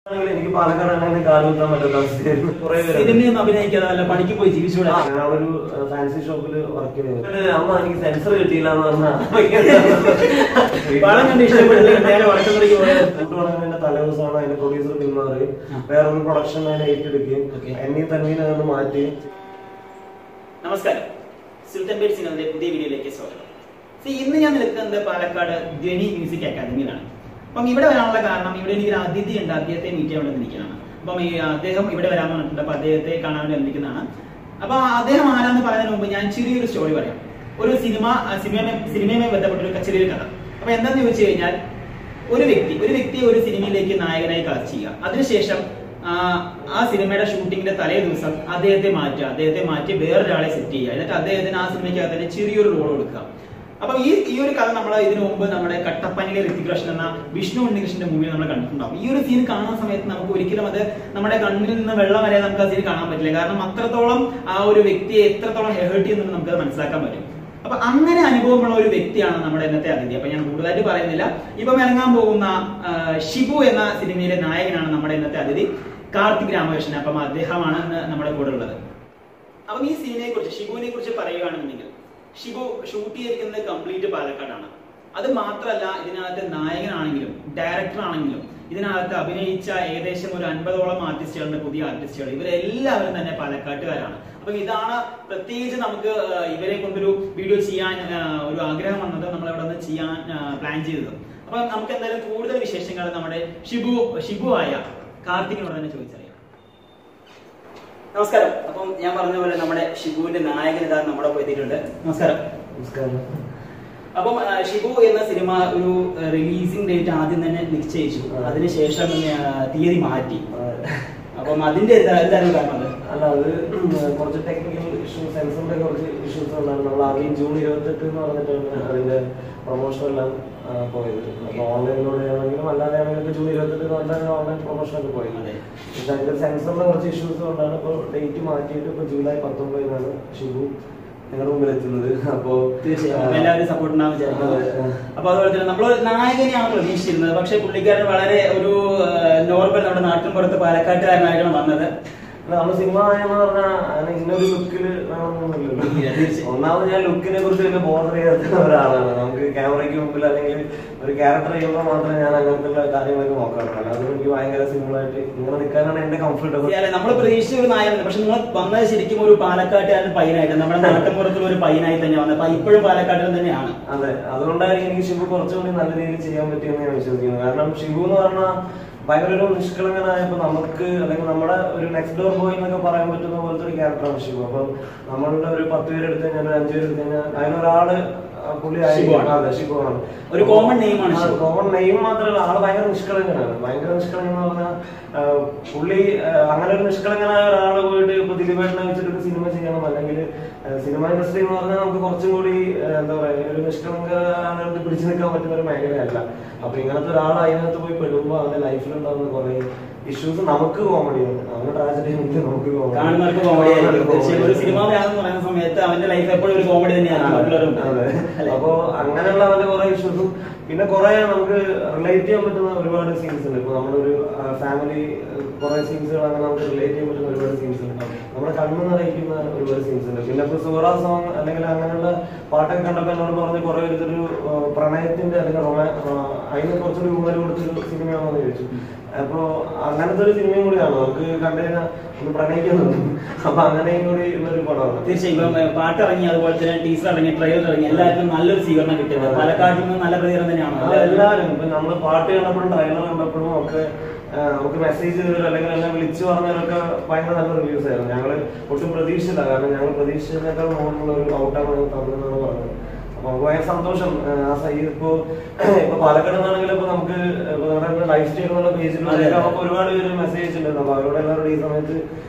ആണെങ്കിൽ എനിക്ക് പാലക്കാട് അങ്ങനെ കാലുകുത്താൻ പറ്റാത്ത അവസ്ഥയായിരുന്നു കുറെ പേര് സിനിമയൊന്നും അഭിനയിക്കാതെ വല്ല പണിക്ക് പോയി ജീവിച്ചുകൂടെ ഞാൻ ഒരു ഫാൻസി ഷോപ്പിൽ വർക്ക് ചെയ്തു അമ്മ എനിക്ക് സെൻസർ കിട്ടിയില്ല എന്ന് പടം കണ്ട് ഇഷ്ടപ്പെട്ടില്ല നേരെ വടക്കന്തറയ്ക്ക് പോയത് തുടങ്ങുന്നതിന്റെ തലേ ദിവസമാണ് അതിന്റെ പ്രൊഡ്യൂസർ പിന്മാറി വേറൊരു പ്രൊഡക്ഷൻ അതിനെ ഏറ്റെടുക്കുകയും Okay. എന്നീ തന്നീനെ നിന്ന് മാറ്റി നമസ്കാരം സുൽത്താൻ ബേഡ് സിനിമയുടെ പുതിയ വീഡിയോയിലേക്ക് സ്വാഗതം See, ഇന്ന് ഞാൻ നിൽക്കുന്നത് പാലക്കാട് ധ്വനി മ്യൂസിക് അക്കാദമിയിലാണ് അപ്പം ഇവിടെ വരാനുള്ള കാരണം ഇവിടെ എനിക്ക് ഒരു അതിഥി ഉണ്ട് അദ്ദേഹത്തെ മീറ്റ് ചെയ്യാൻ വേണ്ടി വന്നിരിക്കുന്നതാണ് അപ്പം ഈ അദ്ദേഹം ഇവിടെ വരാൻ പറഞ്ഞിട്ടുണ്ട് അപ്പൊ അദ്ദേഹത്തെ കാണാൻ വേണ്ടി വന്നിരിക്കുന്നതാണ് അപ്പൊ അദ്ദേഹം ആരാന്ന് പറയുന്നതിന് മുമ്പ് ഞാൻ ചെറിയൊരു സ്റ്റോറി പറയാം ഒരു സിനിമ ആ സിനിമയെ സിനിമയുമായി ബന്ധപ്പെട്ട ഒരു ചെറിയൊരു കഥ അപ്പൊ എന്താന്ന് ചോദിച്ചു കഴിഞ്ഞാൽ ഒരു വ്യക്തി ഒരു വ്യക്തിയെ ഒരു സിനിമയിലേക്ക് നായകനായി കാസ്റ്റ് ചെയ്യുക അതിനുശേഷം ആ, ആ സിനിമയുടെ ഷൂട്ടിങ്ങിന്റെ തലേ ദിവസം അദ്ദേഹത്തെ മാറ്റുക അദ്ദേഹത്തെ മാറ്റി വേറൊരാളെ സെറ്റ് ചെയ്യുക എന്നിട്ട് അദ്ദേഹത്തിന് ആ സിനിമയ്ക്കകത്ത് തന്നെ ചെറിയൊരു റോൾ കൊടുക്കുക അപ്പൊ ഈ ഈ ഒരു കഥ നമ്മൾ ഇതിനു മുമ്പ് നമ്മുടെ കട്ടപ്പനയിലെ ഋതിക് റോഷൻ എന്ന വിഷ്ണു ഉണ്ണികൃഷ്ണന്റെ മൂവി നമ്മൾ കണ്ടിട്ടുണ്ടാവും ഈ ഒരു സീൻ കാണുന്ന സമയത്ത് നമുക്ക് ഒരിക്കലും അത് നമ്മുടെ കണ്ണിൽ നിന്ന് വെള്ളം വരെ നമുക്ക് ആ സീൻ കാണാൻ പറ്റില്ല കാരണം അത്രത്തോളം ആ ഒരു വ്യക്തിയെ എത്രത്തോളം ഹേർട്ട് ചെയ്യുന്നുണ്ട് നമുക്ക് അത് മനസ്സിലാക്കാൻ പറ്റും അപ്പൊ അങ്ങനെ അനുഭവമുള്ള ഒരു വ്യക്തിയാണ് നമ്മുടെ ഇന്നത്തെ അതിഥി അപ്പൊ ഞാൻ കൂടുതലായിട്ട് പറയുന്നില്ല ഇപ്പം ഇറങ്ങാൻ പോകുന്ന ആ, ഷിബു എന്ന സിനിമയിലെ നായകനാണ് നമ്മുടെ ഇന്നത്തെ അതിഥി കാർത്തിക് രാമകൃഷ്ണൻ അപ്പം അദ്ദേഹമാണ് ഇന്ന് നമ്മുടെ കൂടെ ഉള്ളത് അപ്പം ഈ സിനിമയെ കുറിച്ച് ഷിബുവിനെ കുറിച്ച് പറയുകയാണെന്നുണ്ടെങ്കിൽ ഷിബു ഷൂട്ട് ചെയ്തിരിക്കുന്നത് കംപ്ലീറ്റ് പാലക്കാടാണ് അത് മാത്രമല്ല ഇതിനകത്ത് നായകനാണെങ്കിലും ഡയറക്ടർ ആണെങ്കിലും ഇതിനകത്ത് അഭിനയിച്ച ഏകദേശം ഒരു അൻപതോളം ആർട്ടിസ്റ്റുകളുടെ പുതിയ ആർട്ടിസ്റ്റുകൾ ഇവരെല്ലാവരും തന്നെ പാലക്കാട്ടുകാരാണ് അപ്പം ഇതാണ് പ്രത്യേകിച്ച് നമുക്ക് ആ, ഇവരെ കൊണ്ടൊരു വീഡിയോ ചെയ്യാൻ ആ, ഒരു ആഗ്രഹം വന്നത് നമ്മൾ അവിടെ നിന്ന് ചെയ്യാൻ പ്ലാൻ ചെയ്തത് അപ്പൊ നമുക്ക് എന്തായാലും കൂടുതൽ വിശേഷങ്ങൾ നമ്മുടെ ഷിബു ഷിബു ആയ കാർത്തികിനോട് തന്നെ ചോദിച്ചറിയാം നമസ്കാരം അപ്പം ഞാൻ പറഞ്ഞ പോലെ നമ്മുടെ ഷിബുവിന്റെ നായകൻ ഇതാ നമ്മുടെ ഒപ്പം എത്തിയിട്ടുണ്ട് നമസ്കാരം നമസ്കാരം അപ്പം ആ, ഷിബു എന്ന സിനിമ ഒരു റിലീസിംഗ് ഡേറ്റ് ആദ്യം തന്നെ നിശ്ചയിച്ചു അതിനുശേഷം ആ, തീയതി മാറ്റി അപ്പം അതിന്റെ എന്താ- എന്തായിരുന്നു കാരണം അത് അല്ല അത് കുറച്ച് ടെക്നിക്കൽ ഇഷ്യൂസ് സെൻസറിന്റെ കുറച്ച് ഇഷ്യൂസ് ഉണ്ടായിരുന്നു നമ്മൾ ആദ്യം ജൂൺ ഇരുപത്തെട്ട് എന്ന് പറഞ്ഞിട്ടാണ് അതിന്റെ പ്രൊമോഷൻ എല്ലാം ആ, പോയത് അപ്പൊ ഓൺലൈനിലൂടെ ആണെങ്കിലും അല്ലാതെ ആണെങ്കിലും ജൂൺ ഇരുപത്തെട്ട് എന്ന് പറഞ്ഞാൽ ഓൺലൈൻ പ്രൊമോഷൻ ഒക്കെ പോയത് അതെ. പക്ഷെ അതിന്റെ സെൻസറിന്റെ കുറച്ച് ഇഷ്യൂസ് കൊണ്ടാണ് ഇപ്പോൾ ഡേറ്റ് മാറ്റിയിട്ട് ഇപ്പൊ ജൂലൈ പത്തൊമ്പതിനാണ് ഷിബു ഞങ്ങളുടെ മുമ്പിൽ എത്തുന്നത് അപ്പോ തീർച്ചയായും എല്ലാവരും സപ്പോർട്ട് ഉണ്ടാവും വിചാരിക്കുന്നു അതെ. അപ്പൊ അതുപോലെ തന്നെ നമ്മൾ നായകനെയാണ് പ്രതീക്ഷിച്ചിരുന്നത് പക്ഷെ പുള്ളിക്കാരൻ വളരെ ഒരു നോർമൽ നമ്മുടെ നാട്ടിൻ പുറത്ത് പാലക്കാട്ടുകാരനായിട്ടാണ് വന്നത് നമ്മൾ സിനിമ എന്ന് പറഞ്ഞാൽ അങ്ങനെ ഇന്നൊരു ലുക്കിൽ ഇല്ല, വേണമെന്നൊന്നുമില്ലല്ലോ തീർച്ചയായും. ഒന്നാമത് ഞാൻ ലുക്കിനെ കുറിച്ച് വലിയ ബോധർ ചെയ്യാത്ത ഒരാളാണ് നമുക്ക് ക്യാമറയ്ക്ക് മുമ്പിൽ അല്ലെങ്കിൽ ഒരു ക്യാരക്ടർ ചെയ്യുമ്പോൾ മാത്രമേ ഞാൻ അങ്ങനത്തെ കാര്യങ്ങളൊക്കെ നോക്കാറുള്ളൂ അല്ലാതെ എനിക്ക് ഭയങ്കര സിമ്പിൾ ആയിട്ട് ഇങ്ങനെ നിൽക്കാനാണ് എന്റെ കംഫർട്ടബിൾ നമ്മൾ പ്രതീക്ഷിച്ച ഒരു നായകൻ പക്ഷെ നിങ്ങൾ വന്നത് ശരിക്കും ഒരു പാലക്കാട്ടുകാരൻ പയ്യനായിട്ട് നമ്മുടെ നാട്ടിൻ പുറത്തുള്ള ഒരു പയ്യനായി തന്നെ വന്നത് അപ്പൊ ഇപ്പോഴും പാലക്കാട്ടിൽ തന്നെയാണ് അതെ അതുകൊണ്ടായിരിക്കും എനിക്ക് ഷിബു കുറച്ചുകൂടി നല്ല രീതിയിൽ ചെയ്യാൻ പറ്റിയെന്ന് ഞാൻ വിശ്വസിക്കുന്നു കാരണം ഷിബു എന്ന് പറഞ്ഞാൽ ഭയങ്കര ഒരു നിഷ്കളങ്കനായ ഇപ്പൊ നമുക്ക് അല്ലെങ്കിൽ നമ്മുടെ ഒരു നെക്സ്റ്റ് ഡോർ ബോയ് എന്നൊക്കെ പറയാൻ പറ്റുന്ന പോലത്തെ ഒരു ക്യാരക്ടറാണ് ഷിബു അപ്പം നമ്മളുടെ ഒരു പത്ത് പേര് എടുത്തു കഴിഞ്ഞാൽ ഒരു അഞ്ചു പേര് എടുത്തു കഴിഞ്ഞാൽ അതിനൊരാള് ആ പുള്ളി ആയിരിക്കും. ഷിബുവാണ്. അതെ ഷിബുവാണ് ഒരു common name ആണ് ഷിബു. കോമൺ നെയിം മാത്രമല്ല ആള് ഭയങ്കര നിഷ്കളങ്കനാണ് ഭയങ്കര നിഷ്കളങ്കൻ എന്ന് പറഞ്ഞാൽ ആ, പുള്ളി ആ, അങ്ങനെ ഒരു നിഷ്കളങ്കനായ ഒരാള് പോയിട്ട് ഇപ്പൊ ദിലീപേട്ടനെ വെച്ചിട്ട് ഒരു സിനിമ ചെയ്യണം അല്ലെങ്കിൽ സിനിമ ഇൻഡസ്ട്രി എന്ന് പറഞ്ഞാൽ നമുക്ക് കുറച്ചും കൂടി ആ, എന്താ പറയാ ഒരു നിഷ്കളങ്ക ആളുകൾക്ക് പിടിച്ചു നിൽക്കാൻ പറ്റുന്ന ഒരു മേഖലയല്ല അപ്പൊ ഇങ്ങനത്തെ ഒരാൾ അതിനകത്ത് പോയി പെടുമ്പോൾ അവന്റെ ലൈഫിൽ ഉണ്ടാകുന്ന കുറെ ഇഷ്യൂസ് നമുക്ക് കോമഡിയാണ് അവന്റെ ട്രാജഡി നമുക്ക് കാണുന്നവർക്ക് കോമഡി ആയിരിക്കും തീർച്ചയായും ഒരു സിനിമ എന്ന് പറയുന്ന സമയത്ത് അവന്റെ ലൈഫ് എപ്പോഴും ഒരു കോമഡി തന്നെയാണ് മറ്റുള്ളവരും അതെ. അല്ലേ? അപ്പോ അങ്ങനെയുള്ള അവന്റെ കുറെ ഇഷ്യൂസും പിന്നെ കുറെ നമുക്ക് റിലേറ്റ് ചെയ്യാൻ പറ്റുന്ന ഒരുപാട് സീൻസ് ഉണ്ട് ഇപ്പൊ നമ്മുടെ ഒരു ഫാമിലി കുറെ സീൻസുകൾ അങ്ങനെ നമുക്ക് റിലേറ്റ് ചെയ്യാൻ പറ്റുന്ന ഒരുപാട് സീൻസ് ഉണ്ട് നമ്മുടെ കണ്ണു നിറയിക്കുന്ന ഒരുപാട് സീൻസ് ഉണ്ട് പിന്നെ ഇപ്പൊ സൂറ സോങ് അല്ലെങ്കിൽ അങ്ങനെയുള്ള പാട്ടൊക്കെ കണ്ടപ്പോ എന്നോട് പറഞ്ഞ് കുറെ ഇതൊരു ആ, പ്രണയത്തിന്റെ അല്ലെങ്കിൽ റൊമാ ആ, അതിന് കുറച്ചൊരു ഊന്നൽ കൊടുത്തൊരു സിനിമയാണെന്ന് ചോദിച്ചു അപ്പോ അങ്ങനത്തെ ഒരു സിനിമയും കൂടിയാണ് നമുക്ക് കണ്ടു കഴിഞ്ഞാൽ ഒന്ന് പ്രണയിക്കാൻ തോന്നും അപ്പൊ അങ്ങനെയും കൂടി ഉള്ളൊരു പടമാണ് തീർച്ചയായും ഇപ്പം ഏഹ്, പാട്ട് ഇറങ്ങി അതുപോലെ തന്നെ ടീസർ ഇറങ്ങി ട്രെയിലർ ഇറങ്ങി എല്ലാവർക്കും നല്ലൊരു സ്വീകരണം കിട്ടിയത് പാലക്കാട്ടിൽ നിന്ന് നല്ല പ്രതികരണം തന്നെയാണ് അത് എല്ലാവരും ഇപ്പൊ നമ്മള് പാട്ട് കണ്ടപ്പോഴും ട്രെയിലർ കണ്ടപ്പോഴും ഒക്കെ ആ, നമുക്ക് മെസ്സേജ് ചെയ്തവരും അല്ലെങ്കിൽ എന്നെ വിളിച്ചു പറഞ്ഞവരൊക്കെ ഭയങ്കര നല്ല റിവ്യൂസ് ആയിരുന്നു ഞങ്ങള് ഒട്ടും പ്രതീക്ഷിച്ചില്ല കാരണം ഞങ്ങൾ പ്രതീക്ഷിച്ചതിനേക്കാൾ മുകളിലുള്ള ഒരു ഔട്ടാണ് ഞങ്ങൾ തന്നതെന്നാണ് പറഞ്ഞത് അപ്പൊ നമുക്ക് ഭയങ്കര സന്തോഷം ആ, ആ സൈ ഇപ്പോ ഇപ്പൊ പാലക്കാട് നിന്നാണെങ്കിലും ഇപ്പൊ നമുക്ക് ഇപ്പൊ നമ്മുടെ ലൈഫ് സ്റ്റൈൽ എന്നുള്ള പേജിൽ അതെ, അതെ. നമുക്ക് ഒരുപാട് പേര് മെസ്സേജ് ഉണ്ടായിരുന്നു അപ്പൊ അവരോട് എല്ലാവരോടും ഈ സമയത്ത്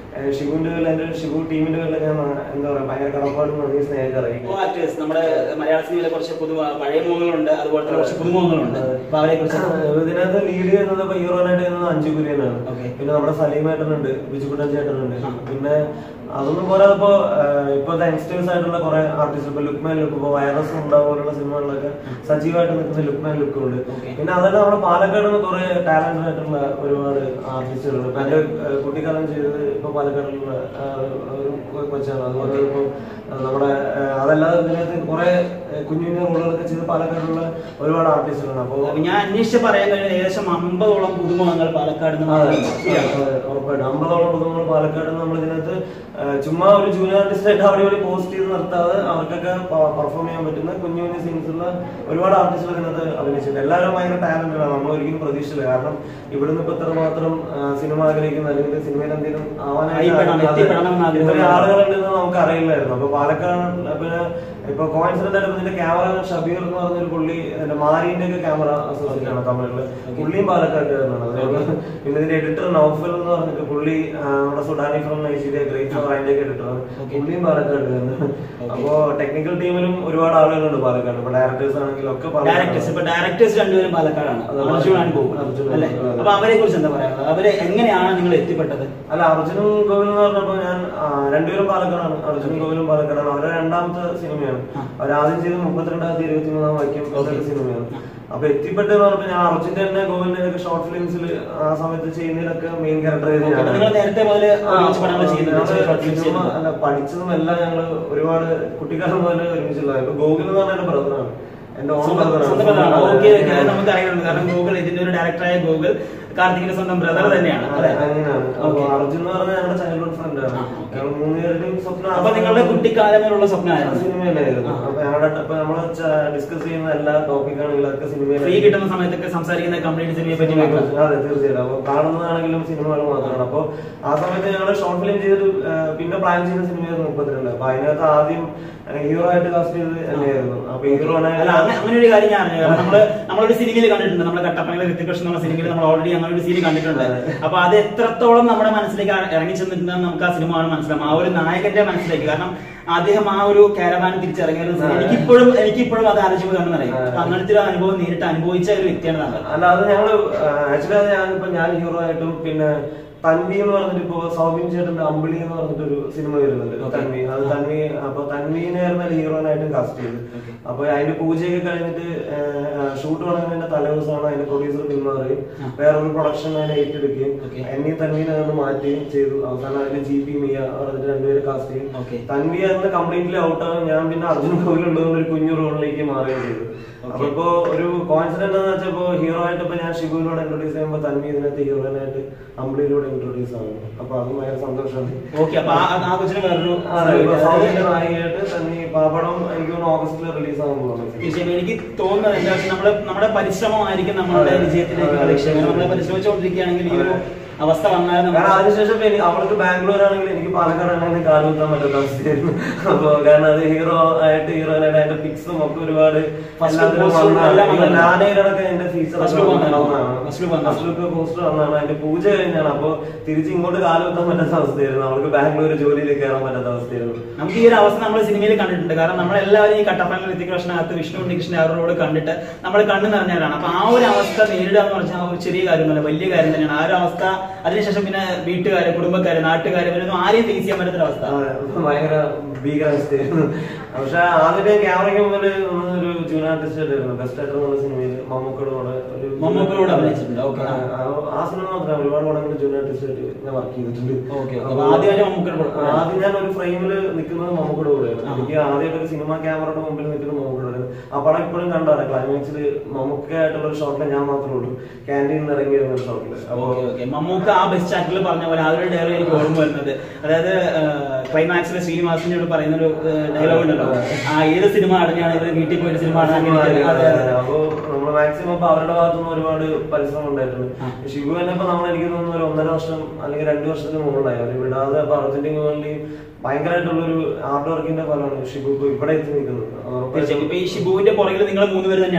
ഏഹ് ഷിബുവിന്റെ പേരിൽ എന്റെ ഷിബു ടീമിന്റെ പേരിൽ ഞാൻ ആ, എന്താ പറയാ ഭയങ്കര കടപ്പാടും നന്ദി സ്നേഹിച്ച് അറിയിക്കും ആക്ടേഴ്സ് നമ്മുടെ മലയാള സിനിമയിലെ കുറച്ച് പുതു പഴയ മുഖങ്ങളുണ്ട് അതുപോലെ തന്നെ കുറച്ച് പുതുമുഖങ്ങളുണ്ട് അപ്പൊ അവരെ കുറിച്ച് ഇതിനകത്ത് ലീഡ് ചെയ്യുന്നത് ഇപ്പൊ ഹീറോനായിട്ട് ചെയ്യുന്നത് അഞ്ചു കുര്യനാണ് Okay. പിന്നെ നമ്മുടെ സലീമേട്ടനുണ്ട് ബിജുക്കുട്ടൻ ചേട്ടനുണ്ട് ആ. പിന്നെ അതൊന്നും പോരാതെ ഇപ്പൊ ഏഹ്, ഇപ്പോഴത്തെ യങ്സ്റ്റേഴ്സ് ആയിട്ടുള്ള കുറെ ആർട്ടിസ്റ്റ് ഇപ്പൊ ലുക്മാൻ ലുക്ക് ഇപ്പൊ വൈറസ് ഉണ്ടാവും പോലുള്ള സിനിമകളിലൊക്കെ സജീവമായിട്ട് നിൽക്കുന്ന ലുക്മാൻ ലുക്കും ഉണ്ട് Okay. പിന്നെ അതല്ല നമ്മുടെ പാലക്കാട് നിന്ന് കുറെ ടാലന്റഡ് ആയിട്ടുള്ള ഒരുപാട് ആർട്ടിസ്റ്റുകളുണ്ട് ഇപ്പൊ എന്റെ ഏഹ്, കുട്ടിക്കാലം ചെയ്തത് ഇപ്പൊ പാലക്കാടിലുള്ള ആഹ്, ഒരു കൊച്ചാണ് അതുപോലെ ഇപ്പൊ ആഹ്, നമ്മുടെ ആഹ്, അതല്ലാതെ ഇതിനകത്ത് കുറെ ഏഹ്, കുഞ്ഞു കുഞ്ഞു റോളുകളൊക്കെ ചെയ്ത് പാലക്കാടുള്ള ഒരുപാട് ആർട്ടിസ്റ്റുകളാണ് അപ്പൊ അപ്പൊ ഞാൻ അന്വേഷിച്ച് പറയാൻ കഴിയുന്നത് ഏകദേശം അമ്പതോളം പുതുമുഖങ്ങൾ പാലക്കാട് നിന്ന് അതെ, ശരിയാണോ? അതെ, ഉറപ്പായിട്ടും അമ്പതോളം പുതുമുഖങ്ങൾ പാലക്കാട് നമ്മൾ ഇതിനകത്ത് ആ, ചുമ്മാ ഒരു ജൂനിയർ ആർട്ടിസ്റ്റ് ആയിട്ട് അവിടെ ഇവിടെ പോസ്റ്റ് ചെയ്ത് നിർത്താതെ അവർക്കൊക്കെ പെർഫോം ചെയ്യാൻ പറ്റുന്ന കുഞ്ഞു കുഞ്ഞു സീൻസ് ഉള്ള ഒരുപാട് ആർട്ടിസ്റ്റുകൾ ഇതിനകത്ത് അഭിനയിച്ചിട്ടുണ്ട് എല്ലാവരും ഭയങ്കര ടാലന്റഡ് ആണ് നമ്മൾ ഒരിക്കലും പ്രതീക്ഷിച്ചില്ല കാരണം ഇവിടുന്ന് ഇപ്പൊ ഇത്രമാത്രം ആ, സിനിമ ആഗ്രഹിക്കുന്ന അല്ലെങ്കിൽ സിനിമയിൽ എന്തെങ്കിലും അറിയപ്പെടണം, എത്തിപ്പെടണം എന്ന് ആഗ്രഹിക്കുന്ന ഇത്രയും ആളുകളുണ്ടെന്ന് നമുക്ക് അറിയില്ലായിരുന്നു അപ്പൊ പാലക്കാട് പിന്നെ ഇപ്പൊ കോയിൻസിഡന്റ് ആയിട്ട് ഇതിന്റെ ക്യാമറ ഷബീർ എന്ന് പറഞ്ഞൊരു പുള്ളി എന്റെ മാരിന്റെ ഒക്കെ ക്യാമറ അസോസിയേറ്റ് ആണ് തമിഴില് പുള്ളിയും പാലക്കാട്ടുകാരനാണ് അതുപോലെ പിന്നെ ഇതിന്റെ എഡിറ്റർ നൗഫൽ എന്ന് പറഞ്ഞിട്ട് പുള്ളി ആ, നമ്മുടെ Sudani from Nigeria great four അതിന്റെ ഒക്കെ എഡിറ്ററാണ് പുള്ളിയും പാലക്കാട്ടുകാരനാണ് അപ്പോ ടെക്നിക്കൽ ടീമിലും ഒരുപാട് ആളുകളുണ്ട് പാലക്കാട് ഇപ്പൊ ഡയറക്ടേഴ്സ് ആണെങ്കിലും ഒക്കെ ഡയറക്ടേഴ്സ് ഇപ്പൊ ഡയറക്ടേഴ്സ് രണ്ടുപേരും പാലക്കാടാണ് അതെ, അർജുനാണ് പോകും അർജുൻ അല്ലെ അതെ. അപ്പൊ അവരെ കുറിച്ച് എന്താ പറയാനുള്ളത് അവര് എങ്ങനെയാണ് നിങ്ങൾ എത്തിപ്പെട്ടത് അല്ല അർജുനും ഗോകുലും എന്ന് പറഞ്ഞപ്പോ ഞാൻ ആ, രണ്ടുപേരും പാലക്കാടാണ് അർജുനും ഗോകുലും പാലക്കാടാണ് അവരുടെ രണ്ടാമത്തെ സിനിമയാണ് ആ. അവരാദ്യം ചെയ്ത് മുപ്പത്തിരണ്ടായിരത്തി ഇരുപത്തി മൂന്നാം വാക്യം എന്നൊരു സിനിമയാണ് അപ്പൊ എത്തിപ്പെട്ട് എന്ന് പറഞ്ഞപ്പോ ഞാൻ അർജുന്റെ തന്നെ ഗോകുലിന്റെ ഒക്കെ ഷോർട്ട് ഫിലിംസിൽ ആ സമയത്ത് ചെയ്യുന്നതിലൊക്കെ മെയിൻ ക്യാരക്ടർ ചെയ്ത് Okay, അപ്പൊ നിങ്ങൾ നേരത്തെ മുതല് ഒരുമിച്ച് പടങ്ങൾ ചെയ്യുന്നുണ്ട് ഞങ്ങള് short films സിനിമ ചെയ്യുന്നുണ്ട്. അല്ല പഠിച്ചതും എല്ലാം ഞങ്ങള് ഒരുപാട് കുട്ടിക്കാലം മുതൽ ഒരുമിച്ചുള്ള ഇപ്പൊ ഗോകുൽ എന്ന് പറഞ്ഞ എന്റെ ബ്രദറാണ് എന്റെ ഓൺ സ്വന്തം സ്വന്തം brother ആണ്. Okay, okay. അത് നമുക്ക് അറിയുന്നുണ്ട് കാരണം ഗൂഗിൾ ഇതിന്റെ ഒരു ഡയറക്ടറായ ഗൂഗിൾ കാർത്തികിന്റെ സ്വന്തം ബ്രദർ തന്നെയാണ് അല്ലെ അങ്ങനെയാണ് അപ്പൊ Okay. അർജുൻ എന്ന് പറഞ്ഞാൽ ഞങ്ങളുടെ ചൈൽഡ്ഹുഡ് ഫ്രണ്ട് ആണ് ആ, okay. ഞങ്ങൾ മൂന്നുപേരുടെയും സ്വപ്നം അപ്പൊ നിങ്ങളുടെ കുട്ടിക്കാലം മുതലുള്ള ആ സ്വപ്നമായിരുന്നു സിനിമയിലായിരുന്നു ആ. അപ്പൊ ഞങ്ങളുടെ അപ്പൊ നമ്മള് ഡിസ്കസ് ചെയ്യുന്ന എല്ലാ ടോപ്പിക് ആണെങ്കിലും അതൊക്കെ ഫ്രീ സിനിമയിൽ കിട്ടുന്ന സമയത്തൊക്കെ സംസാരിക്കുന്ന കംപ്ലീറ്റ് സിനിമയെ പറ്റി മാത്രം അതെ തീർച്ചയായിട്ടും അപ്പൊ കാണുന്നതാണെങ്കിലും സിനിമകൾ മാത്രമാണ് അപ്പൊ ആ സമയത്ത് ഞങ്ങൾ ഷോർട്ട് ഫിലിം ചെയ്തിട്ട് ആ, പിന്നെ പ്ലാൻ ചെയ്ത സിനിമയായിരുന്നു മുപ്പത്തിരണ്ട് അപ്പൊ അതിനകത്ത് ആദ്യം ഹീറോ ആയിട്ട് കാസ്റ്റ് ചെയ്തത് എന്നെയായിരുന്നു അപ്പൊ ഹീറോനെ അല്ല അങ്ങ- അങ്ങനെ ഒരു കാര്യം ഞാൻ അറിഞ്ഞു കാരണം നമ്മള് നമ്മളൊരു സിനിമയിൽ കണ്ടിട്ടുണ്ട് നമ്മുടെ കട്ടപ്പനയിലെ ഋത്തികൃഷ്ണൻ എന്നുള്ള സിനിമയിൽ നമ്മൾ ഓൾറെഡി അങ്ങനെ ഒരു സീൻ കണ്ടിട്ടുണ്ട് അപ്പൊ അത് എത്രത്തോളം നമ്മുടെ മനസ്സിലേക്ക് ആ- ഇറങ്ങി ചെന്നിട്ടുണ്ടെന്ന് നമുക്ക് ആ സിനിമ ആണ് മനസ്സിലാവും ആ ഒരു നായകന്റെ മനസ്സിലേക്ക് കാരണം അദ്ദേഹം ആ ഒരു കാരവാൻ തിരിച്ചിറങ്ങിയ ഒരു scene. എനിക്കിപ്പോഴും എനിക്കിപ്പോഴും അത് ആലോചിക്കുമ്പോൾ കണ്ടെന്നറിയാം അപ്പൊ അങ്ങനത്തെ ഒരു അനുഭവം നേരിട്ട് അനുഭവിച്ച ഒരു വ്യക്തിയാണ് താങ്കൾ അല്ല അത് ഞങ്ങള് ആക്ച്വലി അത് ഞാനിപ്പോ ഞാൻ ഹീറോ ആയിട്ടും പിന്നെ തൻവി എന്ന് പറഞ്ഞിട്ട് ഇപ്പൊ സൗബിൻ ചേട്ടന്റെ അമ്പിളി എന്ന് പറഞ്ഞിട്ട് ഒരു സിനിമ വരുന്നുണ്ട് Okay. തൻവി അത് തൻവി അപ്പൊ തൻവീനായിരുന്നു ഹീറോനായിട്ടും കാസ്റ്റ് ചെയ്തത് Okay. അപ്പൊ അതിന്റെ പൂജയൊക്കെ കഴിഞ്ഞിട്ട് ഷൂട്ട് തുടങ്ങുന്നതിന്റെ തലേദിവസമാണ് അതിന്റെ പ്രൊഡ്യൂസർ പിന്മാറുകയും ആ. വേറൊരു പ്രൊഡക്ഷൻ അതിനെ ഏറ്റെടുക്കുകയും Okay. എന്നീ തൻവീനെ അതൊന്ന് മാറ്റുകയും ചെയ്തു അവസാനം അതിന്റെ ജി പി മിയ പറഞ്ഞിട്ട് രണ്ടുപേര് കാസ്റ്റ് ചെയ്യും Okay. തൻവി അന്ന് കംപ്ലീറ്റ്ലി ഔട്ടാണ് ഞാൻ പിന്നെ അർജുൻ കോവിലുള്ളതുകൊണ്ട് ഒരു കുഞ്ഞു റോളിലേക്ക് മാറുകയും ചെയ്തു Okay. അപ്പൊ ഇപ്പൊ ഒരു കോൺഫിഡന്റ് എന്ന് വെച്ചപ്പോ ഹീറോ ആയിട്ട് ഇപ്പൊ ഞാൻ ഷിബുവിനോട് ഇൻട്രോഡ്യൂസ് ചെയ്യുമ്പോ തന്മി ഇതിനകത്ത് ഹീറോയിനായിട്ട് അമ്പിളിയിലൂടെ ഇൻട്രോഡ്യൂസ് ആവുന്നു അപ്പൊ അതും ഭയങ്കര സന്തോഷമാണ് ഓക്കെ അപ്പൊ ആ ആ കൊച്ചിന് വേറൊരു അതെ, ഇപ്പൊ സൗദിന്റെ നായികയായിട്ട് തന്നി പാപ്പടം എനിക്ക് തോന്നുന്നു ഓഗസ്റ്റിൽ റിലീസ് ആവാൻ പോകുന്നത് തീർച്ചയായും എനിക്ക് തോന്നുന്നത് എന്താ വെച്ചാൽ നമ്മള് നമ്മുടെ പരിശ്രമമായിരിക്കും നമ്മളുടെ അതെ. വിജയത്തിലേക്ക് അതെ. ലക്ഷ്യം നമ്മളെ പരിശ്രമിച്ചുകൊണ്ടിരിക്കുകയാണെങ്കിൽ ഈ ഒരു അവസ്ഥ വന്നാൽ കാരണം നമുക്ക് അതിനുശേഷം ഇപ്പൊ എനിക്ക് അവൾക്ക് ബാംഗ്ലൂർ ആണെങ്കിൽ എനിക്ക് പാലക്കാട് ആണെങ്കിൽ കാലുകുത്താൻ പറ്റാത്ത അവസ്ഥയായിരുന്നു അപ്പൊ കാരണം അത് ഹീറോ ആയിട്ട് ഹീറോയിനായിട്ട് അതിന്റെ പിക്സും ഒക്കെ ഒരുപാട് First എല്ലാത്തിലും poster വന്നതാണ്. എല്ലാം ഇവൻ വന്നതാണ്. നാനയിലൊക്കെ എന്റെ ഫീച്ചർ First look വന്നതാണ്. First look വന്നതാണ്. പോസ്റ്റർ വന്നതാണ് അതിന്റെ പൂജ കഴിഞ്ഞാണ് അപ്പൊ തിരിച്ച് ഇങ്ങോട്ട് കാലുകുത്താൻ പറ്റാത്ത അവസ്ഥയായിരുന്നു അവൾക്ക് ബാംഗ്ലൂർ ജോലിയിൽ കയറാൻ പറ്റാത്ത അവസ്ഥയായിരുന്നു നമുക്ക് ഈ ഒരു അവസ്ഥ നമ്മൾ സിനിമയിൽ കണ്ടിട്ടുണ്ട് കാരണം നമ്മളെല്ലാവരും ഈ കട്ടപ്പന ഋതികൃഷ്ണനകത്ത് വിഷ്ണു ഉണ്ണികൃഷ്ണൻ അവരോട് കണ്ടിട്ട് നമ്മൾ കണ്ണു നിറഞ്ഞവരാണ് അപ്പൊ ആ ഒരു അവസ്ഥ നേരിടുക എന്ന് പറഞ്ഞാൽ ഒരു ചെറിയ കാര്യമല്ല വലിയ കാര്യം തന്നെയാണ് ആ ഒരു അവസ്ഥ അതിനുശേഷം പിന്നെ വീട്ടുകാര് കുടുംബക്കാര് നാട്ടുകാര് ഇവരൊന്നും ആരെയും ഫേസ് ചെയ്യാൻ പറ്റാത്ത അവസ്ഥ ആ, ഭയങ്കര ഭീകരാവസ്ഥയായിരുന്നു പക്ഷെ ആദ്യത്തെ ക്യാമറയ്ക്ക് മുമ്പിൽ ഒന്ന് ഒരു ജൂനിയർ ആർട്ടിസ്റ്റ് ആയിരുന്നു ബെസ്റ്റ് ആയിട്ട് എന്നുള്ള സിനിമയിൽ മമ്മൂക്കയുടെ കൂടെ ഒരു മമ്മൂക്കയോട് അഭിനയിച്ചിട്ടുണ്ട്, okay. ആ, ആ- ആ സിനിമ മാത്രമേ ഒരുപാട് പടങ്ങളിൽ ജൂനിയർ ആർട്ടിസ്റ്റ് ആയിട്ട് ഞാൻ വർക്ക് ചെയ്തിട്ടുണ്ട് Okay, okay. അപ്പൊ അപ്പൊ ആദ്യമായിട്ട് മമ്മൂക്കയുടെ കൂടെ. ആ, ആദ്യം ഞാൻ ഒരു ഫ്രെയിമിൽ നിൽക്കുന്നത് മമ്മൂക്കയുടെ കൂടെയാണ് ആ. എനിക്ക് ആദ്യമായിട്ട് ഒരു സിനിമ ക്യാമറയുടെ മുമ്പിൽ നിൽക്കുന്നത് മമ്മൂക്കയുടെ കൂടെ ആ പടം ഇപ്പോഴും കണ്ടാണ് ക്ലൈമാക്സിൽ മമ്മൂക്കായിട്ടുള്ള ഒരു ഷോട്ടിൽ ഞാൻ മാത്രമേ ഉള്ളൂ ക്യാൻറ്റീനിൽ നിന്ന് ഇറങ്ങി വരുന്ന ഒരു ഷോട്ടിൽ അപ്പൊ ഓക്കെ ഓക്കെ മമ്മൂക്ക ആ ബെസ്റ്റ് ആക്ടറിൽ പറഞ്ഞ പോലെ ആ ഒരു ഡയലോഗ് എനിക്ക് ഓർമ്മ വരുന്നത് അതായത് ക്ലൈമാക്സിൽ ശ്രീനിവാസിനോട് പറയുന്ന ഒരു ഡയലോഗ് ഉണ്ടല്ലോ ആ ഏത് സിനിമ അടഞ്ഞാണ് ഇത് വീട്ടിൽ പോയിട്ട് സിനിമ അടഞ്ഞാൽ അപ്പൊ നമ്മള് മാക്സിമം ഇപ്പൊ അവരുടെ ഭാഗത്തുനിന്ന് ഒരുപാട് പരിശ്രമം ഉണ്ടായിട്ടുണ്ട് ആ. ഷിബു തന്നെ ഇപ്പൊ നമ്മൾ എനിക്ക് തോന്നുന്നു ഒരു ഒന്നര വർഷം അല്ലെങ്കിൽ രണ്ടു വർഷത്തിന് മുകളിലായി അവർ വിടാതെ ഇപ്പൊ അർജന്റീന വേണ്ടി ഭയങ്കരമായിട്ടുള്ള ഒരു ഹാർഡ് വർക്കിന്റെ ഫലമാണ് ഷിബു ഇപ്പൊ ഇവിടെ എത്തി നിൽക്കുന്നത് തീർച്ചയായും ഇപ്പൊ ഈ ഷിബുവിന്റെ പുറകിൽ നിങ്ങൾ മൂന്നുപേര് തന്നെയാണോ ആ,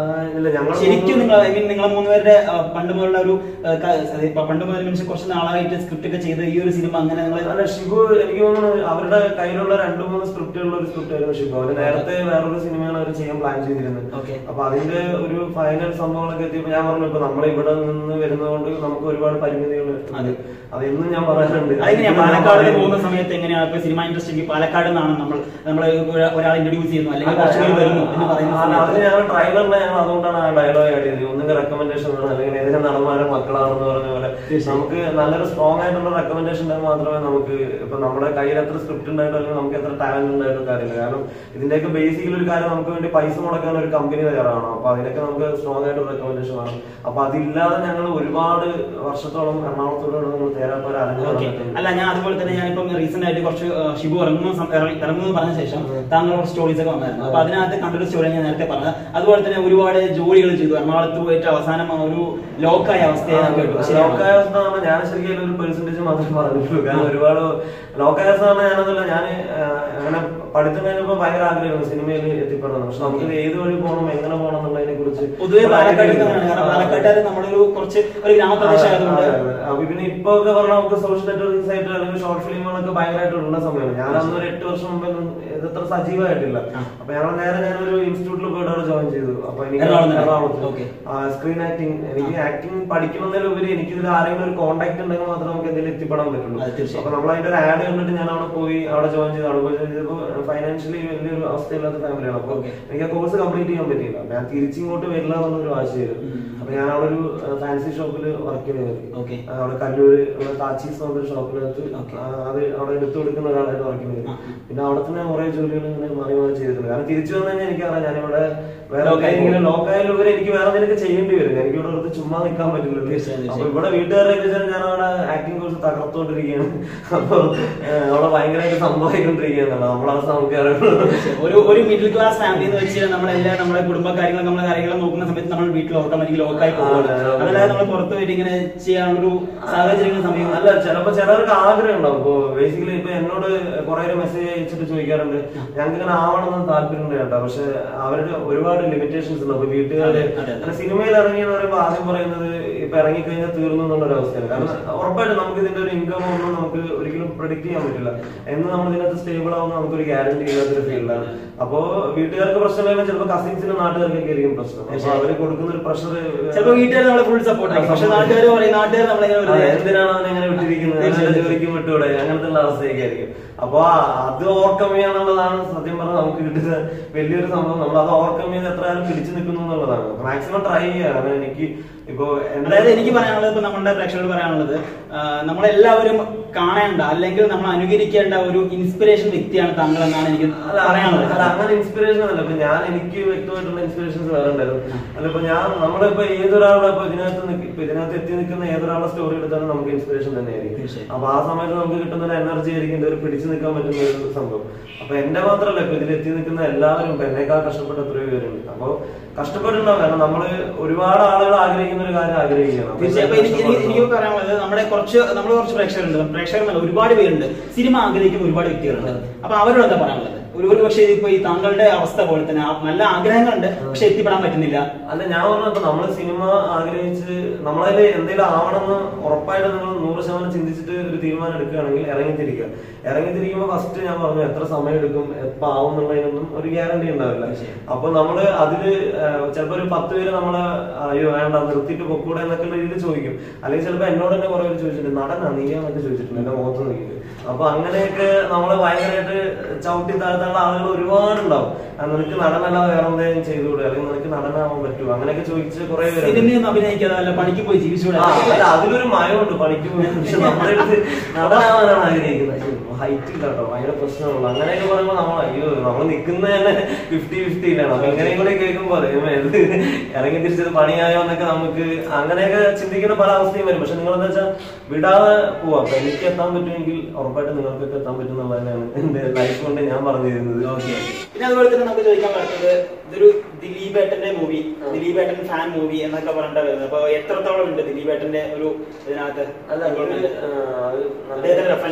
ഇല്ല ഞങ്ങൾ ശരിക്കും നിങ്ങൾ ഐ മീൻ നിങ്ങൾ മൂന്നുപേരുടെ ആ, പണ്ട് മുതലുള്ള ഒരു ആ, ക- അത് ഇപ്പൊ പണ്ട് മുതൽ മീൻസ് കുറച്ച് നാളായിട്ട് സ്ക്രിപ്റ്റ് ഒക്കെ ചെയ്ത് ഈ ഒരു സിനിമ അങ്ങനെ നിങ്ങൾ അല്ല ഷിബു എനിക്ക് തോന്നുന്നു അവരുടെ കയ്യിലുള്ള രണ്ടു മൂന്ന് സ്ക്രിപ്റ്റുകളുള്ള ഒരു സ്ക്രിപ്റ്റ് ആയിരുന്നു ഷിബു അവര് നേരത്തെ വേറൊരു സിനിമയാണ് അവർ ചെയ്യാൻ പ്ലാൻ ചെയ്തിരുന്നത് Okay. അപ്പൊ അതിന്റെ ഒരു ഫൈനൽ സംഭവങ്ങളൊക്കെ എത്തിയപ്പോ ഞാൻ പറഞ്ഞു ഇപ്പൊ നമ്മൾ ഇവിടെ നിന്ന് വരുന്നതുകൊണ്ട് നമുക്ക് ഒരുപാട് പരിമിതികൾ അതെ. അത് എന്നും ഞാൻ പറയാറുണ്ട് അതെങ്ങനെയാ ഇപ്പോഴും ഞാൻ പാലക്കാട് പറയുന്നു. പോകുന്ന സമയത്ത് എങ്ങനെയാണ് ഇപ്പൊ സിനിമ ഇൻഡസ്ട്രിക്ക് പാലക്കാട് നിന്നാണ് നമ്മൾ നമ്മൾ ഒരാൾ ഇൻട്രൊഡ്യൂസ് ചെയ്യുന്നു അല്ലെങ്കിൽ കുറച്ച് പേര് വരുന്നു എന്ന് പറയുന്ന അല്ല, അതിന് സമയത്ത് ഞങ്ങൾ ട്രailer-ല് ഞങ്ങൾ അതുകൊണ്ടാണ് ആ ഡയലോഗ് ആഡ് ചെയ്തത് ഒന്നുകിൽ റെക്കമെൻഡേഷൻ ആണ് അല്ലെങ്കിൽ ഏതെങ്കിലും നടന്മാരെ മക്കളാണെന്ന് പറഞ്ഞ പോലെ തീർച്ചയായും. നമുക്ക് നല്ലൊരു സ്ട്രോങ് ആയിട്ടുള്ള റെക്കമെൻഡേഷൻ ഉണ്ടെങ്കിൽ മാത്രമേ നമുക്ക് ഇപ്പൊ നമ്മുടെ കയ്യിൽ എത്ര സ്ക്രിപ്റ്റ് ഉണ്ടായിട്ടോ അല്ലെങ്കിൽ നമുക്ക് എത്ര ടാലന്റ് ഉണ്ടായിട്ടോ കാര്യമില്ല കാരണം ഇതിന്റെയൊക്കെ ബേസിക്കലി ഒരു കാര്യം നമുക്ക് വേണ്ടി പൈസ മുടക്കാൻ ഒരു കമ്പനി തയ്യാറാണ് അപ്പൊ അതിനൊക്കെ നമുക്ക് സ്ട്രോങ് ആയിട്ട് റെക്കമെൻഡേഷൻ വേണം അപ്പൊ അതില്ലാതെ ഞങ്ങൾ ഒരുപാട് വർഷത്തോളം എറണാകുളത്തോടെ നമ്മൾ തേരാപ്പാര ഓക്കെ അലഞ്ഞു അല്ല ഞാൻ അതുപോലെ തന്നെ ഞാനിപ്പം റീസെന്റ് ആയിട്ട് കുറച്ച് ആ, ഷിബു ഇറങ്ങുന്ന സം- ഇറങ്ങി- ഇറങ്ങുമെന്ന് പറഞ്ഞ ശേഷം താങ്കൾ കുറച്ച് സ്റ്റോറീസ് ഒക്കെ വന്നായിരുന്നു അപ്പൊ അതിനകത്ത് കണ്ടൊരു സ്റ്റോറി ഞാൻ നേരത്തെ പറഞ്ഞത് അതുപോലെ തന്നെ ഒരുപാട് ജോലികൾ ചെയ്തു എറണാകുളത്ത് പോയിട്ട് അവസാനം ആ ഒരു ലോക്കായ അവസ്ഥയെ ഞാൻ കേട്ടു ശരിയാണോ? ലോക്കായവസ്ഥ ഞാൻ ശരിക്കും ഒരു പെർസെന്റേജ് മാത്രമേ പറഞ്ഞിട്ടുള്ളൂ കാരണം ഒരുപാട് ലോക്കായവസ്ഥ പറഞ്ഞാൽ ഞാനതല്ല ഞാൻ അങ്ങനെ പഠിത്തം കഴിഞ്ഞപ്പോ ഭയങ്കര ആഗ്രഹമായിരുന്നു സിനിമയിൽ എത്തിപ്പെടണം പക്ഷെ നമുക്ക് ഇത് ഏത് വഴി പോകണം എങ്ങനെ പോകണം എന്നുള്ളതിനെ കുറിച്ച് പൊതുവെ പാലക്കാട് കാരണം പാലക്കാട്ടുകാർ നമ്മുടെ ഒരു കുറച്ച് ഒരു ഗ്രാമപ്രദേശം ആയതുകൊണ്ട് അപ്പൊ പിന്നെ ഇപ്പൊ ഒക്കെ പറഞ്ഞാൽ നമുക്ക് സോഷ്യൽ നെറ്റ്വർക്കിംഗ് സൈറ്റ് അല്ലെങ്കിൽ ഷോർട്ട് ഫിലിമുകളൊക്കെ ഭയങ്കരമായിട്ട് ഉള്ള സമയമാണ് ഞാൻ അന്ന് ഒരു എട്ട് വർഷം മുമ്പേ ഒന്നും ഇതത്ര സജീവമായിട്ടില്ല ആ. അപ്പൊ ഞങ്ങൾ നേരെ ഞാനൊരു ഇൻസ്റ്റിറ്റ്യൂട്ടിൽ പോയിട്ട് അവിടെ ജോയിൻ ചെയ്തു അപ്പൊ എനിക്ക് എറണാകുളത്ത്? എറണാകുളത്ത് Okay. സ്ക്രീൻ ആക്ടിങ് എനിക്ക് ആക്ടിങ് പഠിക്കുന്നതിലുപരി എനിക്ക് ഇതിൽ ആരെങ്കിലും ഒരു കോൺടാക്ട് ഉണ്ടെങ്കിൽ മാത്രമേ നമുക്ക് എന്തെങ്കിലും എത്തിപ്പെടാൻ പറ്റുള്ളൂ അത് തീർച്ചയായും. അപ്പൊ നമ്മൾ അതിന്റെ ഒരു ആഡ് കണ്ടിട്ട് ഞാൻ അവിടെ പോയി അവിടെ ജോയിൻ ചെയ്തു അവിടെ പോയി ചെയ്തപ്പോൾ ഫൈനാൻഷ്യലി വലിയൊരു അവസ്ഥയില്ലാത്ത ഫാമിലിയാണ് അപ്പൊ Okay. എനിക്ക് ആ കോഴ്സ് കംപ്ലീറ്റ് ചെയ്യാൻ പറ്റിയില്ല അപ്പൊ ഞാൻ തിരിച്ചിങ്ങോട്ട് വരില്ല എന്നുള്ളൊരു വാശിയായിരുന്നു ഉം. അപ്പൊ ഞാൻ അവിടെ ഒരു ഫാൻസി ഷോപ്പിൽ വർക്ക് ചെയ്തു Okay. അവിടെ കല്ലൂര് ഉള്ള താച്ചീസ് എന്ന് പറഞ്ഞൊരു ഷോപ്പിനകത്ത് Okay. ആ, അത് അവിടെ എടുത്തു കൊടുക്കുന്ന ഒരാളായിട്ട് വർക്ക് ചെയ്തു ആ. പിന്നെ അവിടെ തന്നെ കുറെ ജോലികൾ ഇങ്ങനെ മാറി മാറി ചെയ്തിട്ടുണ്ട് കാരണം തിരിച്ചു വന്നു കഴിഞ്ഞാൽ എനിക്കറിയാം ഞാനിവിടെ വേറെ Local എവിടെയെങ്കിലും ലോക്കായാലും എനിക്ക് വേറെ എന്തെങ്കിലും ചെയ്യേണ്ടി വരും എനിക്ക് ഇവിടെ വെറുതെ ചുമ്മാ നിൽക്കാൻ പറ്റില്ല തീർച്ചയായും, അപ്പൊ ഇവിടെ വീട്ടുകാരൊക്കെ വെച്ചാൽ ഞാൻ അവിടെ ആക്ടിംഗ് കോഴ്സ് തകർത്തോണ്ടിരിക്കുകയാണ് അപ്പൊ ഏഹ്, അവിടെ ഭയങ്കരമായിട്ട് സംഭവിക്കൊണ്ടിരിക്കുകയാണല്ലോ നമ്മളെ അവസ്ഥ നമുക്ക് അറിയുള്ളൂ ഒരു ഒരു മിഡിൽ ക്ലാസ് ഫാമിലി എന്ന് വെച്ചാൽ നമ്മളെല്ലാം നമ്മുടെ കുടുംബ കാര്യങ്ങളും നമ്മുടെ കാര്യങ്ങളും നോക്കുന്ന സമയത്ത് നമ്മൾ വീട്ടിൽ ഓട്ടോമാറ്റിക്കലി ലോക്കായി പോകുന്നത് അതെ, അതെ. അതല്ലാതെ നമ്മൾ പുറത്ത് പോയിട്ട് ഇങ്ങനെ ചെയ്യാനുള്ളൊരു സാഹചര്യങ്ങൾ സമയം അല്ല ചിലപ്പോ ചിലർക്ക് ആഗ്രഹം ഉണ്ടാവും ഇപ്പൊ ബേസിക്കലി ഇപ്പൊ എന്നോട് കുറെ ഒരു മെസ്സേജ് അയച്ചിട്ട് ചോദിക്കാറുണ്ട് ഞങ്ങൾക്ക് ഇങ്ങനെ ആവണമെന്ന് താല്പര്യമുണ്ട് കേട്ടോ പക്ഷെ അവരുടെ ഒരുപാട് ലിമിറ്റേഷൻസ് ഉണ്ട് അപ്പൊ വീട്ടുകാര് അതെ, അതെ, അതെ. അങ്ങനെ സിനിമയിൽ ഇറങ്ങിയെന്ന് പറയുമ്പോൾ ആദ്യം പറയുന്നത് ഇപ്പൊ ഇറങ്ങിക്കഴിഞ്ഞാൽ തീർന്നു എന്നുള്ള ഒരു അവസ്ഥയാണ് കാരണം ഉറപ്പായിട്ടും നമുക്ക് ഇതിന്റെ ഒരു ഇൻകം ഒന്നും നമുക്ക് ഒരിക്കലും പ്രൊഡിക്ട് ചെയ്യാൻ പറ്റില്ല എന്ന് നമ്മൾ ഇതിനകത്ത് സ്റ്റേബിൾ ആവുന്ന നമുക്കൊരു ഗ്യാരണ്ടി ഇല്ലാത്തൊരു ഫീൽഡാണ് അപ്പോ വീട്ടുകാർക്ക് പ്രശ്നമില്ല ചിലപ്പോൾ കസിൻസിനും നാട്ടുകാർക്കൊക്കെ ആയിരിക്കും പ്രശ്നം അപ്പൊ അവര് കൊടുക്കുന്ന ഒരു പ്രഷർ ചിലപ്പോൾ വീട്ടുകാർ നമ്മളെ ഫുൾ സപ്പോർട്ട് ആയിരിക്കും പക്ഷെ നാട്ടുകാർ പറയും നാട്ടുകാർ നമ്മളെങ്ങനെ അതെ, വെറുതെ എന്തിനാണ് അവൻ ഇങ്ങനെ വിട്ടിരിക്കുന്നത് തീർച്ചയായും. അവന്റെ ജോലിക്ക് വിട്ടുകൂടെ അങ്ങനത്തെ ഉള്ള അവസ്ഥയൊക്കെ ആയിരിക്കും അപ്പൊ ആ- അത് ഓവർകം ചെയ്യാന്നുള്ളതാണ് സത്യം പറഞ്ഞാൽ നമുക്ക് കിട്ടുന്ന വലിയൊരു സംഭവം നമ്മൾ അത് ഓവർകം ചെയ്ത് എത്ര കാലം പിടിച്ചു നിൽക്കുന്നു എന്നുള്ളതാണ് മാക്സിമം ട്രൈ ചെയ്യുക കാരണം എനിക്ക് ഇപ്പൊ എന്റെ- അതായത് എനിക്ക് പറയാനുള്ളത് ഇപ്പൊ നമ്മുടെ പ്രേക്ഷകരോട് പറയാനുള്ളത് ആ, നമ്മളെല്ലാവരും കാണേണ്ട അല്ലെങ്കിൽ നമ്മൾ അനുകരിക്കേണ്ട ഒരു ഇൻസ്പിറേഷൻ വ്യക്തിയാണ് താങ്കൾ എന്നാണ് എനിക്ക് അല്ല പറയാനുള്ളത് അല്ല അങ്ങനെ ഇൻസ്പിറേഷൻ അല്ല ഇപ്പൊ ഞാൻ എനിക്ക് വ്യക്തമായിട്ടുള്ള ഇൻസ്പിറേഷൻസ് വേറെ ഉണ്ടായിരുന്നു അല്ല ഇപ്പൊ ഞാൻ നമ്മളിപ്പോ ഏതൊരാളുടെ ഇപ്പൊ ഇതിനകത്ത് നിക്ക്- ഇപ്പൊ ഇതിനകത്ത് എത്തി നിൽക്കുന്ന ഏതൊരാളുടെ സ്റ്റോറി എടുത്താലും നമുക്ക് ഇൻസ്പിറേഷൻ തന്നെയായിരിക്കും തീർച്ചയായും. അപ്പൊ ആ സമയത്ത് നമുക്ക് കിട്ടുന്ന ഒരു എനർജി ആയിരിക്കും ഇത് ഒരു പിടിച്ചു നിൽക്കാൻ പറ്റുന്ന ഒരു സംഭവം അപ്പൊ എന്റെ മാത്രമല്ല ഇപ്പൊ ഇതിൽ എത്തി നിൽക്കുന്ന എല്ലാവരും ഇപ്പൊ എന്നേക്കാൾ കഷ്ടപ്പെട്ട എത്രയോ പേരുണ്ട് അപ്പൊ കഷ്ടപ്പെട്ടുണ്ടാവും കാരണം നമ്മള് ഒരുപാട് ആളുകൾ ആഗ്രഹിക്കുന്ന ഒരു കാര്യം ആഗ്രഹിക്കണം അപ്പൊ തീർച്ചയായും അപ്പൊ എനിക്ക് എനിക്ക് എനിക്ക് പറയാനുള്ളത് നമ്മുടെ കുറച്ച് നമ്മൾ കുറച്ച് പ്രേക്ഷകരുണ്ട് പ്രേക്ഷകർ ഒരുപാട് പേരുണ്ട് സിനിമ ആഗ്രഹിക്കുന്ന ഒരുപാട് വ്യക്തികളുണ്ട് അപ്പൊ അവരോട് എന്താ പറയാനുള്ളത് ഒരു ഒരു പക്ഷേ ഇപ്പൊ ഈ താങ്കളുടെ അവസ്ഥ പോലെ തന്നെ ആ നല്ല ആഗ്രഹങ്ങളുണ്ട് പക്ഷെ എത്തിപ്പെടാൻ പറ്റുന്നില്ല അല്ല ഞാൻ പറഞ്ഞപ്പോ നമ്മള് സിനിമ ആഗ്രഹിച്ച് നമ്മളതിൽ എന്തെങ്കിലും ആവണമെന്ന് ഉറപ്പായിട്ട് നിങ്ങൾ നൂറ് ശതമാനം ചിന്തിച്ചിട്ട് ഒരു തീരുമാനം എടുക്കുകയാണെങ്കിൽ ഇറങ്ങിത്തിരിക്കുക ഇറങ്ങിത്തിരിക്കുമ്പോൾ ഫസ്റ്റ് ഞാൻ പറഞ്ഞു എത്ര സമയം എടുക്കും എപ്പോ ആവും എന്നുള്ളതിനൊന്നും ഒരു ഗ്യാരണ്ടി ഉണ്ടാവില്ല അപ്പൊ നമ്മള് അതില് ചിലപ്പോ ഒരു പത്ത് പേര് നമ്മളെ അയ്യോ വേണ്ട നിർത്തിയിട്ട് പൊക്കൂടെ എന്നൊക്കെ ഉള്ള രീതിയിൽ ചോദിക്കും അല്ലെങ്കിൽ ചിലപ്പോ എന്നോട് തന്നെ കുറെ പേര് ചോദിച്ചിട്ടുണ്ട് നടനാ നീയാന്നൊക്കെ ചോദിച്ചിട്ടുണ്ട് എന്റെ മുഖത്ത് നോക്കിയിട്ട് അപ്പൊ അങ്ങനെയൊക്കെ നമ്മള് ഭയങ്കരമായിട്ട് ചവിട്ടി താഴ്ത്താനുള്ള ആളുകൾ ഒരുപാടുണ്ടാവും ആ, നിനക്ക് നടനല്ലാതെ വേറെ എന്തെങ്കിലും ചെയ്തുകൂടെ അല്ലെങ്കിൽ നിനക്ക് നടനാവാൻ പറ്റുമോ അങ്ങനെയൊക്കെ ചോദിച്ച് കുറെ പേര് സിനിമയൊന്നും അഭിനയിക്കാതെ അല്ല പണിക്ക് പോയി ജീവിച്ചുകൂടെ ആ, അല്ല, അതിലൊരു മയമുണ്ട് പണിക്ക് പോയി പക്ഷെ നമ്മുടെ അടുത്ത് നടനാവാനാണ് ആഗ്രഹിക്കുന്നത് ഹൈറ്റ് ഇല്ല കേട്ടോ ഭയങ്കര പ്രശ്നമുള്ളൂ അങ്ങനെയൊക്കെ പറയുമ്പോ നമ്മൾ അയ്യോ നമ്മൾ നിൽക്കുന്ന തന്നെ ഫിഫ്റ്റി ഫിഫ്റ്റിയിലാണ് അപ്പൊ ഇങ്ങനെയും കൂടെ കേൾക്കുമ്പോൾ ദൈവമേ, ഇത് ഇറങ്ങി തിരിച്ചത് പണിയായോ എന്നൊക്കെ നമുക്ക് അങ്ങനെയൊക്കെ ചിന്തിക്കുന്ന പല അവസ്ഥയും വരും പക്ഷെ നിങ്ങൾ എന്താ വെച്ചാൽ വിടാതെ പോവാ അപ്പൊ എനിക്ക് എത്താൻ പറ്റുമെങ്കിൽ ഉറപ്പായിട്ടും നിങ്ങൾക്കൊക്കെ എത്താൻ പറ്റും എന്നുള്ളത് തന്നെയാണ് എന്റെ ലൈഫ് കൊണ്ട് ഞാൻ പറഞ്ഞു തരുന്നത് പിന്നെ അതുപോലെ തന്നെ നമുക്ക് ചോദിക്കാൻ പറ്റുന്നത് ഇതൊരു ദിലീപ് ഏട്ടന്റെ മൂവി ദിലീപ് ഏട്ടൻ ഫാൻ മൂവി എന്നൊക്കെ പറഞ്ഞിട്ടാ വരുന്നത് അപ്പൊ എത്രത്തോളം ഉണ്ട് ദിലീപ് ഏട്ടന്റെ ഒരു ഇതിനകത്ത് അല്ല ഇത്, ആ, അത് നല്ല- അദ്ദേഹത്തിന്റെ റെഫറൻസ്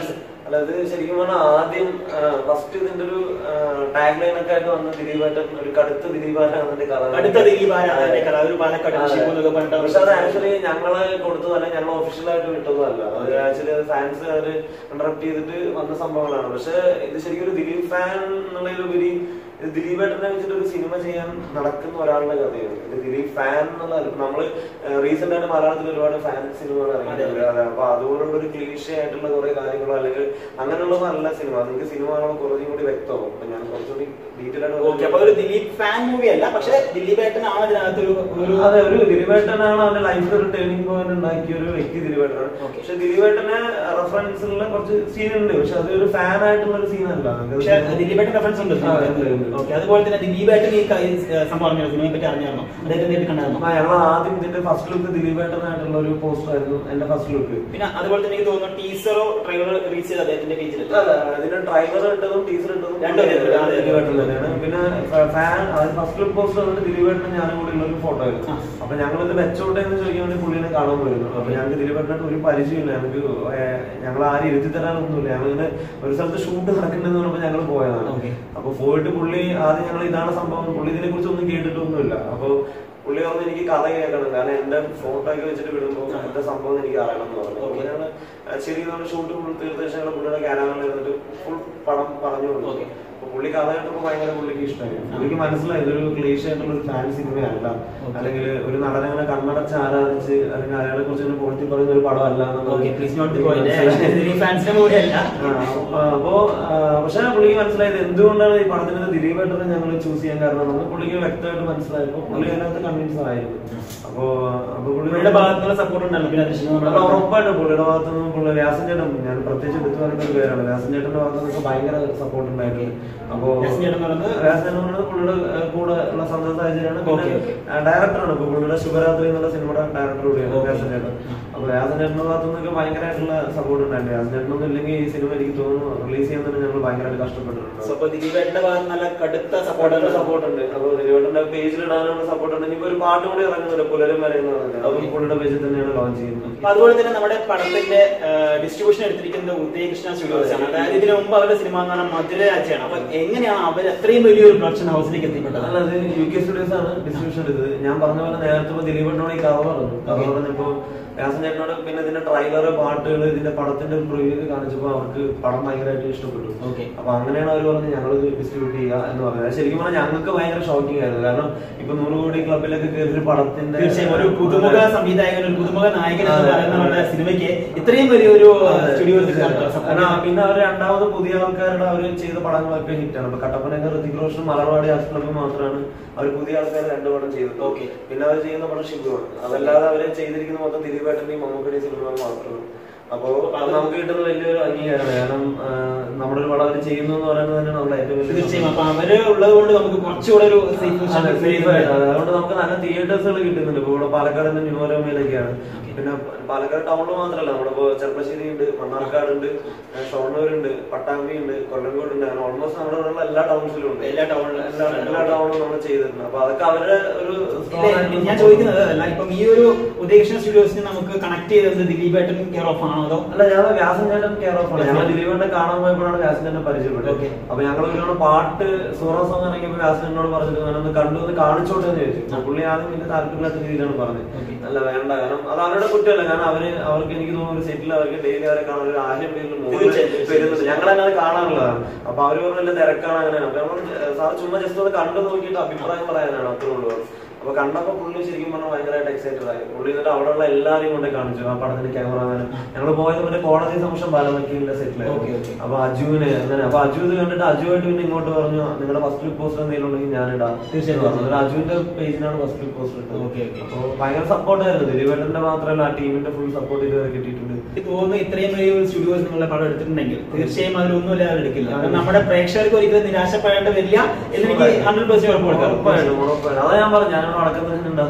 അല്ല ഇത് ശരിക്കും പറഞ്ഞാൽ ആദ്യം ഫസ്റ്റ് ഇതിന്റെ ഒരു ടാഗ് ലൈൻ ഒക്കെ ആയിട്ട് വന്ന ദിലീപേട്ടൻ ഒരു കടുത്ത ദിലീപാരാണ് അതിന്റെ കഥ അടുത്ത ദിലീപാരാണ് കഥ ഒരു പാലക്കാട് ഷിബു എന്നൊക്കെ പറഞ്ഞിട്ട് പക്ഷെ അത് ആക്ച്വലി ഞങ്ങള് കൊടുത്തതല്ല ഞങ്ങൾ ഒഫീഷ്യലായിട്ട് വിട്ടതല്ല അത് ആക്ച്വലി ഫാൻസ് അവര് ഇന്ററപ്റ്റ് ചെയ്തിട്ട് വന്ന സംഭവങ്ങളാണ് പക്ഷെ ഇത് ശരിക്കും ഒരു ദിലീപ് ഫാൻ എന്നുള്ളതിലുപരി ഇത് ദിലീപേട്ടനെ വെച്ചിട്ട് ഒരു സിനിമ ചെയ്യാൻ നടക്കുന്ന ഒരാളുടെ കഥയാണ് ഇത് ദിലീപ് ഫാൻ എന്നുള്ള നമ്മള് റീസെന്റ് ആയിട്ട് മലയാളത്തിൽ ഒരുപാട് ഫാൻ സിനിമകൾ ഇറങ്ങിയിട്ടുണ്ട് അതെ, അപ്പൊ അതുപോലുള്ള ഒരു ക്ലീഷ ആയിട്ടുള്ള കുറെ കാര്യങ്ങളോ അല്ലെങ്കിൽ അങ്ങനെയുള്ളതല്ല സിനിമ നിങ്ങൾക്ക് സിനിമ കാണുമ്പോൾ കുറച്ചും കൂടി വ്യക്തമാവും അപ്പൊ ഞാൻ കുറച്ചുകൂടി ഡീറ്റെയിൽ ആയിട്ട് ഓക്കെ അപ്പൊ ഒരു ദിലീപ് ഫാൻ മൂവി അല്ല പക്ഷെ ദിലീപ് ഏട്ടനാണ് ഇതിനകത്ത് ഒരു ഒരു അതെ ഒരു ദിലീപേട്ടനാണ് അവന്റെ ലൈഫിൽ ഒരു ടേണിംഗ് പോയിന്റ് ഉണ്ടാക്കിയ ഒരു വ്യക്തി ദിലീപേട്ടനാണ് Okay. പക്ഷെ ദിലീപേട്ടന് റെഫറൻസിലുള്ള കുറച്ച് സീൻ ഉണ്ട് പക്ഷെ അത് ഒരു ഫാൻ ആയിട്ടുള്ള ഒരു സീൻ അല്ല പക്ഷെ ദിലീപേട്ടൻ റെഫറൻസ് ഉണ്ട് ആ, ഉണ്ട്, ഉണ്ട്. ഓക്കെ അതുപോലെ തന്നെ ദിലീപേട്ടൻ ഈ ക- ഈ സംഭവം അറിഞ്ഞോ സിനിമയെ പറ്റി അറിഞ്ഞായിരുന്നോ അദ്ദേഹത്തെ നേരിട്ട് കണ്ടായിരുന്നോ ആ, ഞങ്ങൾ ആദ്യം ഇതിന്റെ ഫസ്റ്റ് ലുക്ക് ദിലീപേട്ടനായിട്ടുള്ള ഒരു പോസ്റ്റർ ആയിരുന്നു എന്റെ ഫസ്റ്റ് ലുക്ക് പിന്നെ അതുപോലെ തന്നെ എനിക്ക് തോന്നുന്നു ടീസറോ ട്രെയിലറോ റിലീസ് ചെയ്ത് അദ്ദേഹത്തിന്റെ പേജിൽ അല്ല ഇതിന്റെ ട്രൈലർ ഇട്ടതും ടീസർ ഇട്ടതും രണ്ടും അതെ, അതെ. ദിലീപേട്ടൻ തന്നെയാണ് പിന്നെ ഫാൻ അതായത് ഫസ്റ്റ് ലുക്ക് പോസ്റ്റർ വന്നിട്ട് ദിലീപേട്ടനും ഞാനും കൂടി ഉള്ള ഒരു ഫോട്ടോ ആയിരുന്നു ആ. അപ്പൊ ഞങ്ങൾ ഇത് വെച്ചോട്ടെ എന്ന് ചോദിക്കാൻ വേണ്ടി പുള്ളിനെ കാണാൻ പോയിരുന്നു അപ്പൊ ഞങ്ങൾക്ക് ദിലീപേട്ടനായിട്ട് ഒരു പരിചയമില്ല ഞങ്ങൾക്ക് ഞങ്ങൾ ആരും ഇരുത്തി തരാനൊന്നുമില്ല ഞങ്ങൾ ഇങ്ങനെ ഒരു സ്ഥലത്ത് ഷൂട്ട് നടക്കണ്ടെന്ന് പറഞ്ഞപ്പോൾ ഞങ്ങൾ പോയതാണ് Okay. അപ്പൊ പോയിട്ട് പുള്ളി ആദ്യം ഞങ്ങൾ ഇതാണ് സംഭവം പുള്ളി ഇതിനെ കുറിച്ച് ഒന്നും കേട്ടിട്ടൊന്നുമില്ല അപ്പൊ പുള്ളി പറഞ്ഞു എനിക്ക് കഥ കേൾക്കണം കാരണം എന്റെ ഫോട്ടോ ഒക്കെ വെച്ചിട്ട് വിടുമ്പോൾ എന്താ സംഭവം എന്ന് എനിക്ക് അറിയണം എന്ന് പറഞ്ഞു അപ്പൊ ഞങ്ങള് ശരി നമ്മൾ ഷൂട്ട് ഫുൾ തീർത്ത ശേഷം ഞങ്ങൾ പുള്ളിയുടെ ക്യാരമണിൽ ഇരുന്നിട്ട് ഫുൾ പടം പറഞ്ഞു കൊടുത്തു Okay. അപ്പൊ പുള്ളി കഥ കേട്ടപ്പോ ഭയങ്കര പുള്ളിക്ക് ഇഷ്ടമായി പുള്ളിക്ക് മനസ്സിലായി ഇതൊരു ക്ലീഷ ആയിട്ടുള്ള ഒരു ഫാൻ സിനിമയല്ല Okay. അല്ലെങ്കിൽ ഒരു നടനെ അങ്ങനെ കണ്ണടച്ച് ആരാധിച്ച് അല്ലെങ്കിൽ അയാളെ കുറിച്ച് ഇങ്ങനെ പൊളിച്ച് പറയുന്ന ഒരു പടമല്ല എന്നുള്ളത് ഓക്കെ പ്ലീസ് നോട്ട് മനസ്സിലായി. ദിലീപ് ഫാൻസിന്റെ മൂവി അല്ല ആ, അപ്പോ ആ, പക്ഷെ പുള്ളിക്ക് മനസ്സിലായത് എന്തുകൊണ്ടാണ് ഈ പടത്തിന് ദിലീപേട്ടനെ ഞങ്ങൾ ചൂസ് ചെയ്യാൻ കാരണം നമുക്ക് പുള്ളിക്ക് വ്യക്തമായിട്ട് മനസ്സിലായപ്പോ പുള്ളി അതിനകത്ത് കൺവിൻസ് ആയിരുന്നു അപ്പോ അപ്പൊ പുള്ളിയുടെ പുള്ളിയുടെ ഭാഗത്തുള്ള സപ്പോർട്ട് ഉണ്ടായിരുന്നു പിന്നെ ദൃശ്യം അത് നമ്മുടെ ഉറപ്പായിട്ടും പുള്ളിയുടെ ഭാഗത്ത് നിന്ന് പുള്ളി വ്യാസൻ ചേട്ടൻ ഞാൻ പ്രത്യേകിച്ച് എടുത്തു പറയുന്ന ഒരു പേരാണ് വ്യാസൻ ചേട്ടന്റെ ഭാഗത്ത് നിന്നൊക്കെ ഭയങ്കര സപ്പോർട്ട് ഉണ്ടായിട്ടുണ്ട് അപ്പോ വ്യാസൻ ചേട്ടൻ എന്ന് പറയുന്നത് വ്യാസൻ ചേട്ടൻ എന്ന് പറയുന്നത് പുള്ളിയുടെ ഏഹ്, കൂടെ ഉള്ള സന്തോഷ സാഹചര്യമാണ് Okay, പിന്നെ okay. ഡയറക്ടറാണ് ഇപ്പൊ പുള്ളിയുടെ ശുഭരാത്രി എന്നുള്ള സിനിമയുടെ ഡയറക്ടർ കൂടിയാണ് Okay. വ്യാസൻ ചേട്ടൻ അപ്പൊ വ്യാസൻ ചേട്ടന്റെ ഭാഗത്ത് നിന്നൊക്കെ ഭയങ്കരമായിട്ടുള്ള സപ്പോർട്ട് ഉണ്ടായിട്ടുണ്ട് വ്യാസൻ ചേട്ടനൊന്നും ഇല്ലെങ്കിൽ ഈ സിനിമ എനിക്ക് തോന്നുന്നു റിലീസ് ചെയ്യാൻ തന്നെ ഞങ്ങൾ ഭയങ്കരമായിട്ട് കഷ്ടപ്പെട്ടിട്ടുണ്ട് സോ അപ്പൊ ദിലീപേട്ടന്റെ ഭാഗത്ത് നല്ല കടുത്ത സപ്പോർട്ട് സപ്പോർട്ട് ഉണ്ട് അപ്പൊ ദിലീപേട്ടന്റെ പേജിൽ ഇടാനുള്ള സപ്പോർട്ട് ഉണ്ട് ഇനിയിപ്പോ ഒരു പാട്ട് കൂടി ഇറങ്ങുന്നുണ്ട് പുലരും വരെ എന്ന് പറഞ്ഞിട്ട് അതും പുള്ളിയുടെ പേജിൽ തന്നെയാണ് ലോഞ്ച് ചെയ്യുന്നത് അപ്പൊ അതുപോലെ തന്നെ നമ്മുടെ പടത്തിന്റെ ഡിസ്ട്രിബ്യൂഷൻ എടുത്തിരിക്കുന്നത് ഉദയകൃഷ്ണ സ്റ്റുഡിയോസ് ആണ് അതായത് ഇതിനു മുമ്പ് അവരുടെ സിനിമ എന്ന് പറഞ്ഞാൽ മധുരരാജയാണ് അപ്പൊ എങ്ങനെയാണ് അവർ അത്രയും വലിയൊരു പ്രൊഡക്ഷൻ ഹൗസിലേക്ക് എത്തിപ്പെട്ടത് അല്ല അത് യു കെ സ്റ്റുഡിയോസ് ആണ് ഡിസ്ട്രിബ്യൂഷൻ എടുത്തത് ഞാൻ പറഞ്ഞ പോലെ നേരത്തെ ഇപ്പൊ ദിലീപേട്ടനോട് ഈ കഥ പറഞ്ഞു കഥ Okay. പറഞ്ഞപ്പോ വ്യാസൻ ചേട്ടനോട് പിന്നെ ഇതിന്റെ ട്രailer പാട്ടുകൾ ഇതിന്റെ പടത്തിന്റെ പ്രിവ്യൂ കാണിച്ചപ്പോ അവർക്ക് പടം ഭയങ്കരമായിട്ട് ഇഷ്ടപ്പെട്ടു ഓക്കെ അപ്പൊ അങ്ങനെയാണ് അവർ പറഞ്ഞത് ഞങ്ങൾ ഡിസ്ട്രിബ്യൂട്ട് ചെയ്യുക എന്ന് പറഞ്ഞത് അത് ശരിക്കും പറഞ്ഞാൽ ഞങ്ങൾക്ക് ഭയങ്കര ഷോക്കിംഗ് ആയിരുന്നു കാരണം ഇപ്പൊ നൂറ് കോടി ക്ലബിലൊക്കെ കയറി ഒരു പടത്തിന്റെ തീർച്ചയായും ഒരു പുതുമുഖ സംവിധായകൻ ഒരു പുതുമുഖ നായകൻ എന്ന് അതെ, പറയുന്ന അതെ. നമ്മുടെ സിനിമയ്ക്ക് ഇത്രയും വലിയൊരു അതെ, സ്റ്റുഡിയോ കാരണം പിന്നെ അവർ രണ്ടാമത് പുതിയ ആൾക്കാരുടെ അവർ ചെയ്ത പടങ്ങളൊക്കെ ഹിറ്റാണ് ഇപ്പൊ കട്ടപ്പനയൊക്കെ ഋതിക് റോഷൻ മലർവാടി ആർട്സ് ക്ലബ്ബ് മാത്രമാണ് അവർ പുതിയ ആൾക്കാർ രണ്ട് പടം ചെയ്തത് Okay. പിന്നെ അവർ ചെയ്യുന്ന പടം ഷിബുവാണ് അതല്ലാതെ അവർ ചെയ്തിരിക്കുന്ന മൊത്തം ദിലീപേട്ടന്റെയും മമ്മൂക്കയുടെയും സിനിമകൾ മാത്രമാണ് അപ്പോ അത് നമുക്ക് കിട്ടുന്ന വലിയൊരു അംഗീകാരമാണ് കാരണം ആ, നമ്മുടെ ഒരു പടം അവർ ചെയ്യുന്നു എന്ന് പറയുന്നത് തന്നെ നമ്മുടെ ഏറ്റവും വലിയ തീർച്ചയായും അപ്പൊ അവര് ഉള്ളത് കൊണ്ട് നമുക്ക് കുറച്ചുകൂടെ ഒരു അതെ, safe ആയിട്ട്. അതെ, അതുകൊണ്ട് നമുക്ക് നല്ല തിയേറ്റേഴ്സുകൾ കിട്ടുന്നുണ്ട് ഇപ്പൊ ഇവിടെ പാലക്കാട് ന്യൂരോമയിലൊക്കെയാണ് പിന്നെ പാലക്കാട് ടൗണിൽ മാത്രമല്ല നമ്മുടെ ഇപ്പൊ ചെർപ്പശ്ശേരി ഉണ്ട് മണ്ണാർക്കാട് ഉണ്ട് ഷൊർണൂർ ഉണ്ട് പട്ടാമ്പി ഉണ്ട് കൊല്ലങ്കോട് ഉണ്ട് അങ്ങനെ ഓൾമോസ്റ്റ് നമ്മുടെ ഇവിടെയുള്ള എല്ലാ ടൗൺസിലും ഉണ്ട് എല്ലാ ടൗണിലും എല്ലാ എല്ലാ ടൗണിലും നമ്മൾ ചെയ്തിട്ടുണ്ട് അപ്പൊ അതൊക്കെ അവരുടെ ഒരു strong ഇല്ല, ആയിട്ടുള്ള ഞാൻ ചോദിക്കുന്നത് അതല്ല ഇപ്പം ഈ ഒരു ഉദയകൃഷ്ണ സ്റ്റുഡിയോസിന് നമുക്ക് കണക്ട് ചെയ്തത് ദിലീപേട്ടൻ കെയർ ഓഫ് ആണോ അതോ അല്ല ഞാൻ വ്യാസൻ ചേട്ടൻ കെയർ ഓഫ് ആണ് ഞങ്ങൾ ദിലീപേട്ടനെ കാണാൻ പോയപ്പോഴാണ് വ്യാസൻ ചേട്ടനെ പരിചയപ്പെട്ടത് Okay. അപ്പൊ ഞങ്ങൾ ഒരുപാട് പാട്ട് സൂറ സോങ് ഇറങ്ങിയപ്പോ വ്യാസൻ എന്നോട് പറഞ്ഞിട്ട് ഞാനൊന്ന് കണ്ടു ഒന്ന് കാണിച്ചോട്ടെ എന്ന് ചോദിച്ചു അപ്പൊ പുള്ളി ആദ്യം വലിയ താല്പര്യമില്ലാത്ത രീതിയിലാണ് പറഞ്ഞത് Okay. അല്ല വേണ്ട കാരണം അത് അവരുടെ കുറ്റമല്ല കാരണം അവര് അവർക്ക് എനിക്ക് തോന്നുന്നു ഒരു സെറ്റിൽ അവർക്ക് ഡെയിലി അവരെ കാണാൻ ഒരു ആയിരം പേരിൽ മുകളിൽ തീർച്ചയായും, വരുന്നുണ്ട് ഞങ്ങളങ്ങനെ കാണാനുള്ളതാണ് അപ്പൊ അവര് പറഞ്ഞ വലിയ തിരക്കാണ് അങ്ങനെയാണ് അപ്പൊ നമ്മൾ സാർ ചുമ്മാ ജസ്റ്റ് ഒന്ന് കണ്ടു നോക്കിയിട്ട് അഭിപ്രായം പറയാനാണ് അത്രേ ഉള്ളൂ അപ്പൊ കണ്ടപ്പോ പുള്ളി ശരിക്കും പറഞ്ഞാൽ ഭയങ്കരമായിട്ട് എക്സൈറ്റഡ് ആയി പുള്ളി എന്നിട്ട് അവിടെയുള്ള എല്ലാരെയും കൊണ്ട് കാണിച്ചു ആ പടത്തിന്റെ ക്യാമറമാനും ഞങ്ങൾ പോയത് മറ്റേ കോടതി സംശയം ബാലമക്കീലിന്റെ Okay, സെറ്റിലായിരുന്നു okay. അപ്പൊ അജുവിന് അങ്ങനെ അപ്പൊ അജു ഇത് കണ്ടിട്ട് അജുവായിട്ട് പിന്നെ ഇങ്ങോട്ട് പറഞ്ഞു നിങ്ങളുടെ ഫസ്റ്റ് ലുക്ക് പോസ്റ്റർ എന്തെങ്കിലും ഉണ്ടെങ്കിൽ ഞാൻ ഇടാം തീർച്ചയായും. പറഞ്ഞു എന്നിട്ട് അജുവിന്റെ പേജിനാണ് ഫസ്റ്റ് ലുക്ക് പോസ്റ്റർ ഇട്ടത് Okay, okay. അപ്പൊ ഭയങ്കര സപ്പോർട്ടായിരുന്നു ദിലീപേട്ടന്റെ മാത്രമല്ല ആ ടീമിന്റെ ഫുൾ സപ്പോർട്ട് ഇതുവരെ കിട്ടിയിട്ടുണ്ട് എനിക്ക് തോന്നുന്നു ഇത്രയും വലിയ ഒരു സ്റ്റുഡിയോസ് നിങ്ങളുടെ പടം എടുത്തിട്ടുണ്ടെങ്കിൽ തീർച്ചയായും അതിലൊന്നുമില്ല അവർ എടുക്കില്ല കാരണം നമ്മുടെ പ്രേക്ഷകർക്ക് ഒരിക്കലും നിരാശപ്പെടേണ്ട വരില്ല എന്ന് എനിക്ക് ഹൺഡ്രഡ് പെർസെന്റ് ഉറപ്പ് കൊടുക്കാം ഉറപ്പായിട്ടും ഉറപ്പായിട്ടും അതാ ഞാൻ പറഞ്ഞു ഞാനിവിടെ വടക്കം തന്നെ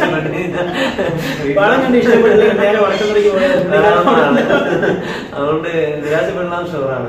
പടം കണ്ട് ഇഷ്ടപ്പെട്ടില്ലെങ്കിൽ നേരെ വടക്കുന്നുണ്ടെങ്കിൽ അതുകൊണ്ട് നിരാശപ്പെടണം ഷുവറാണ്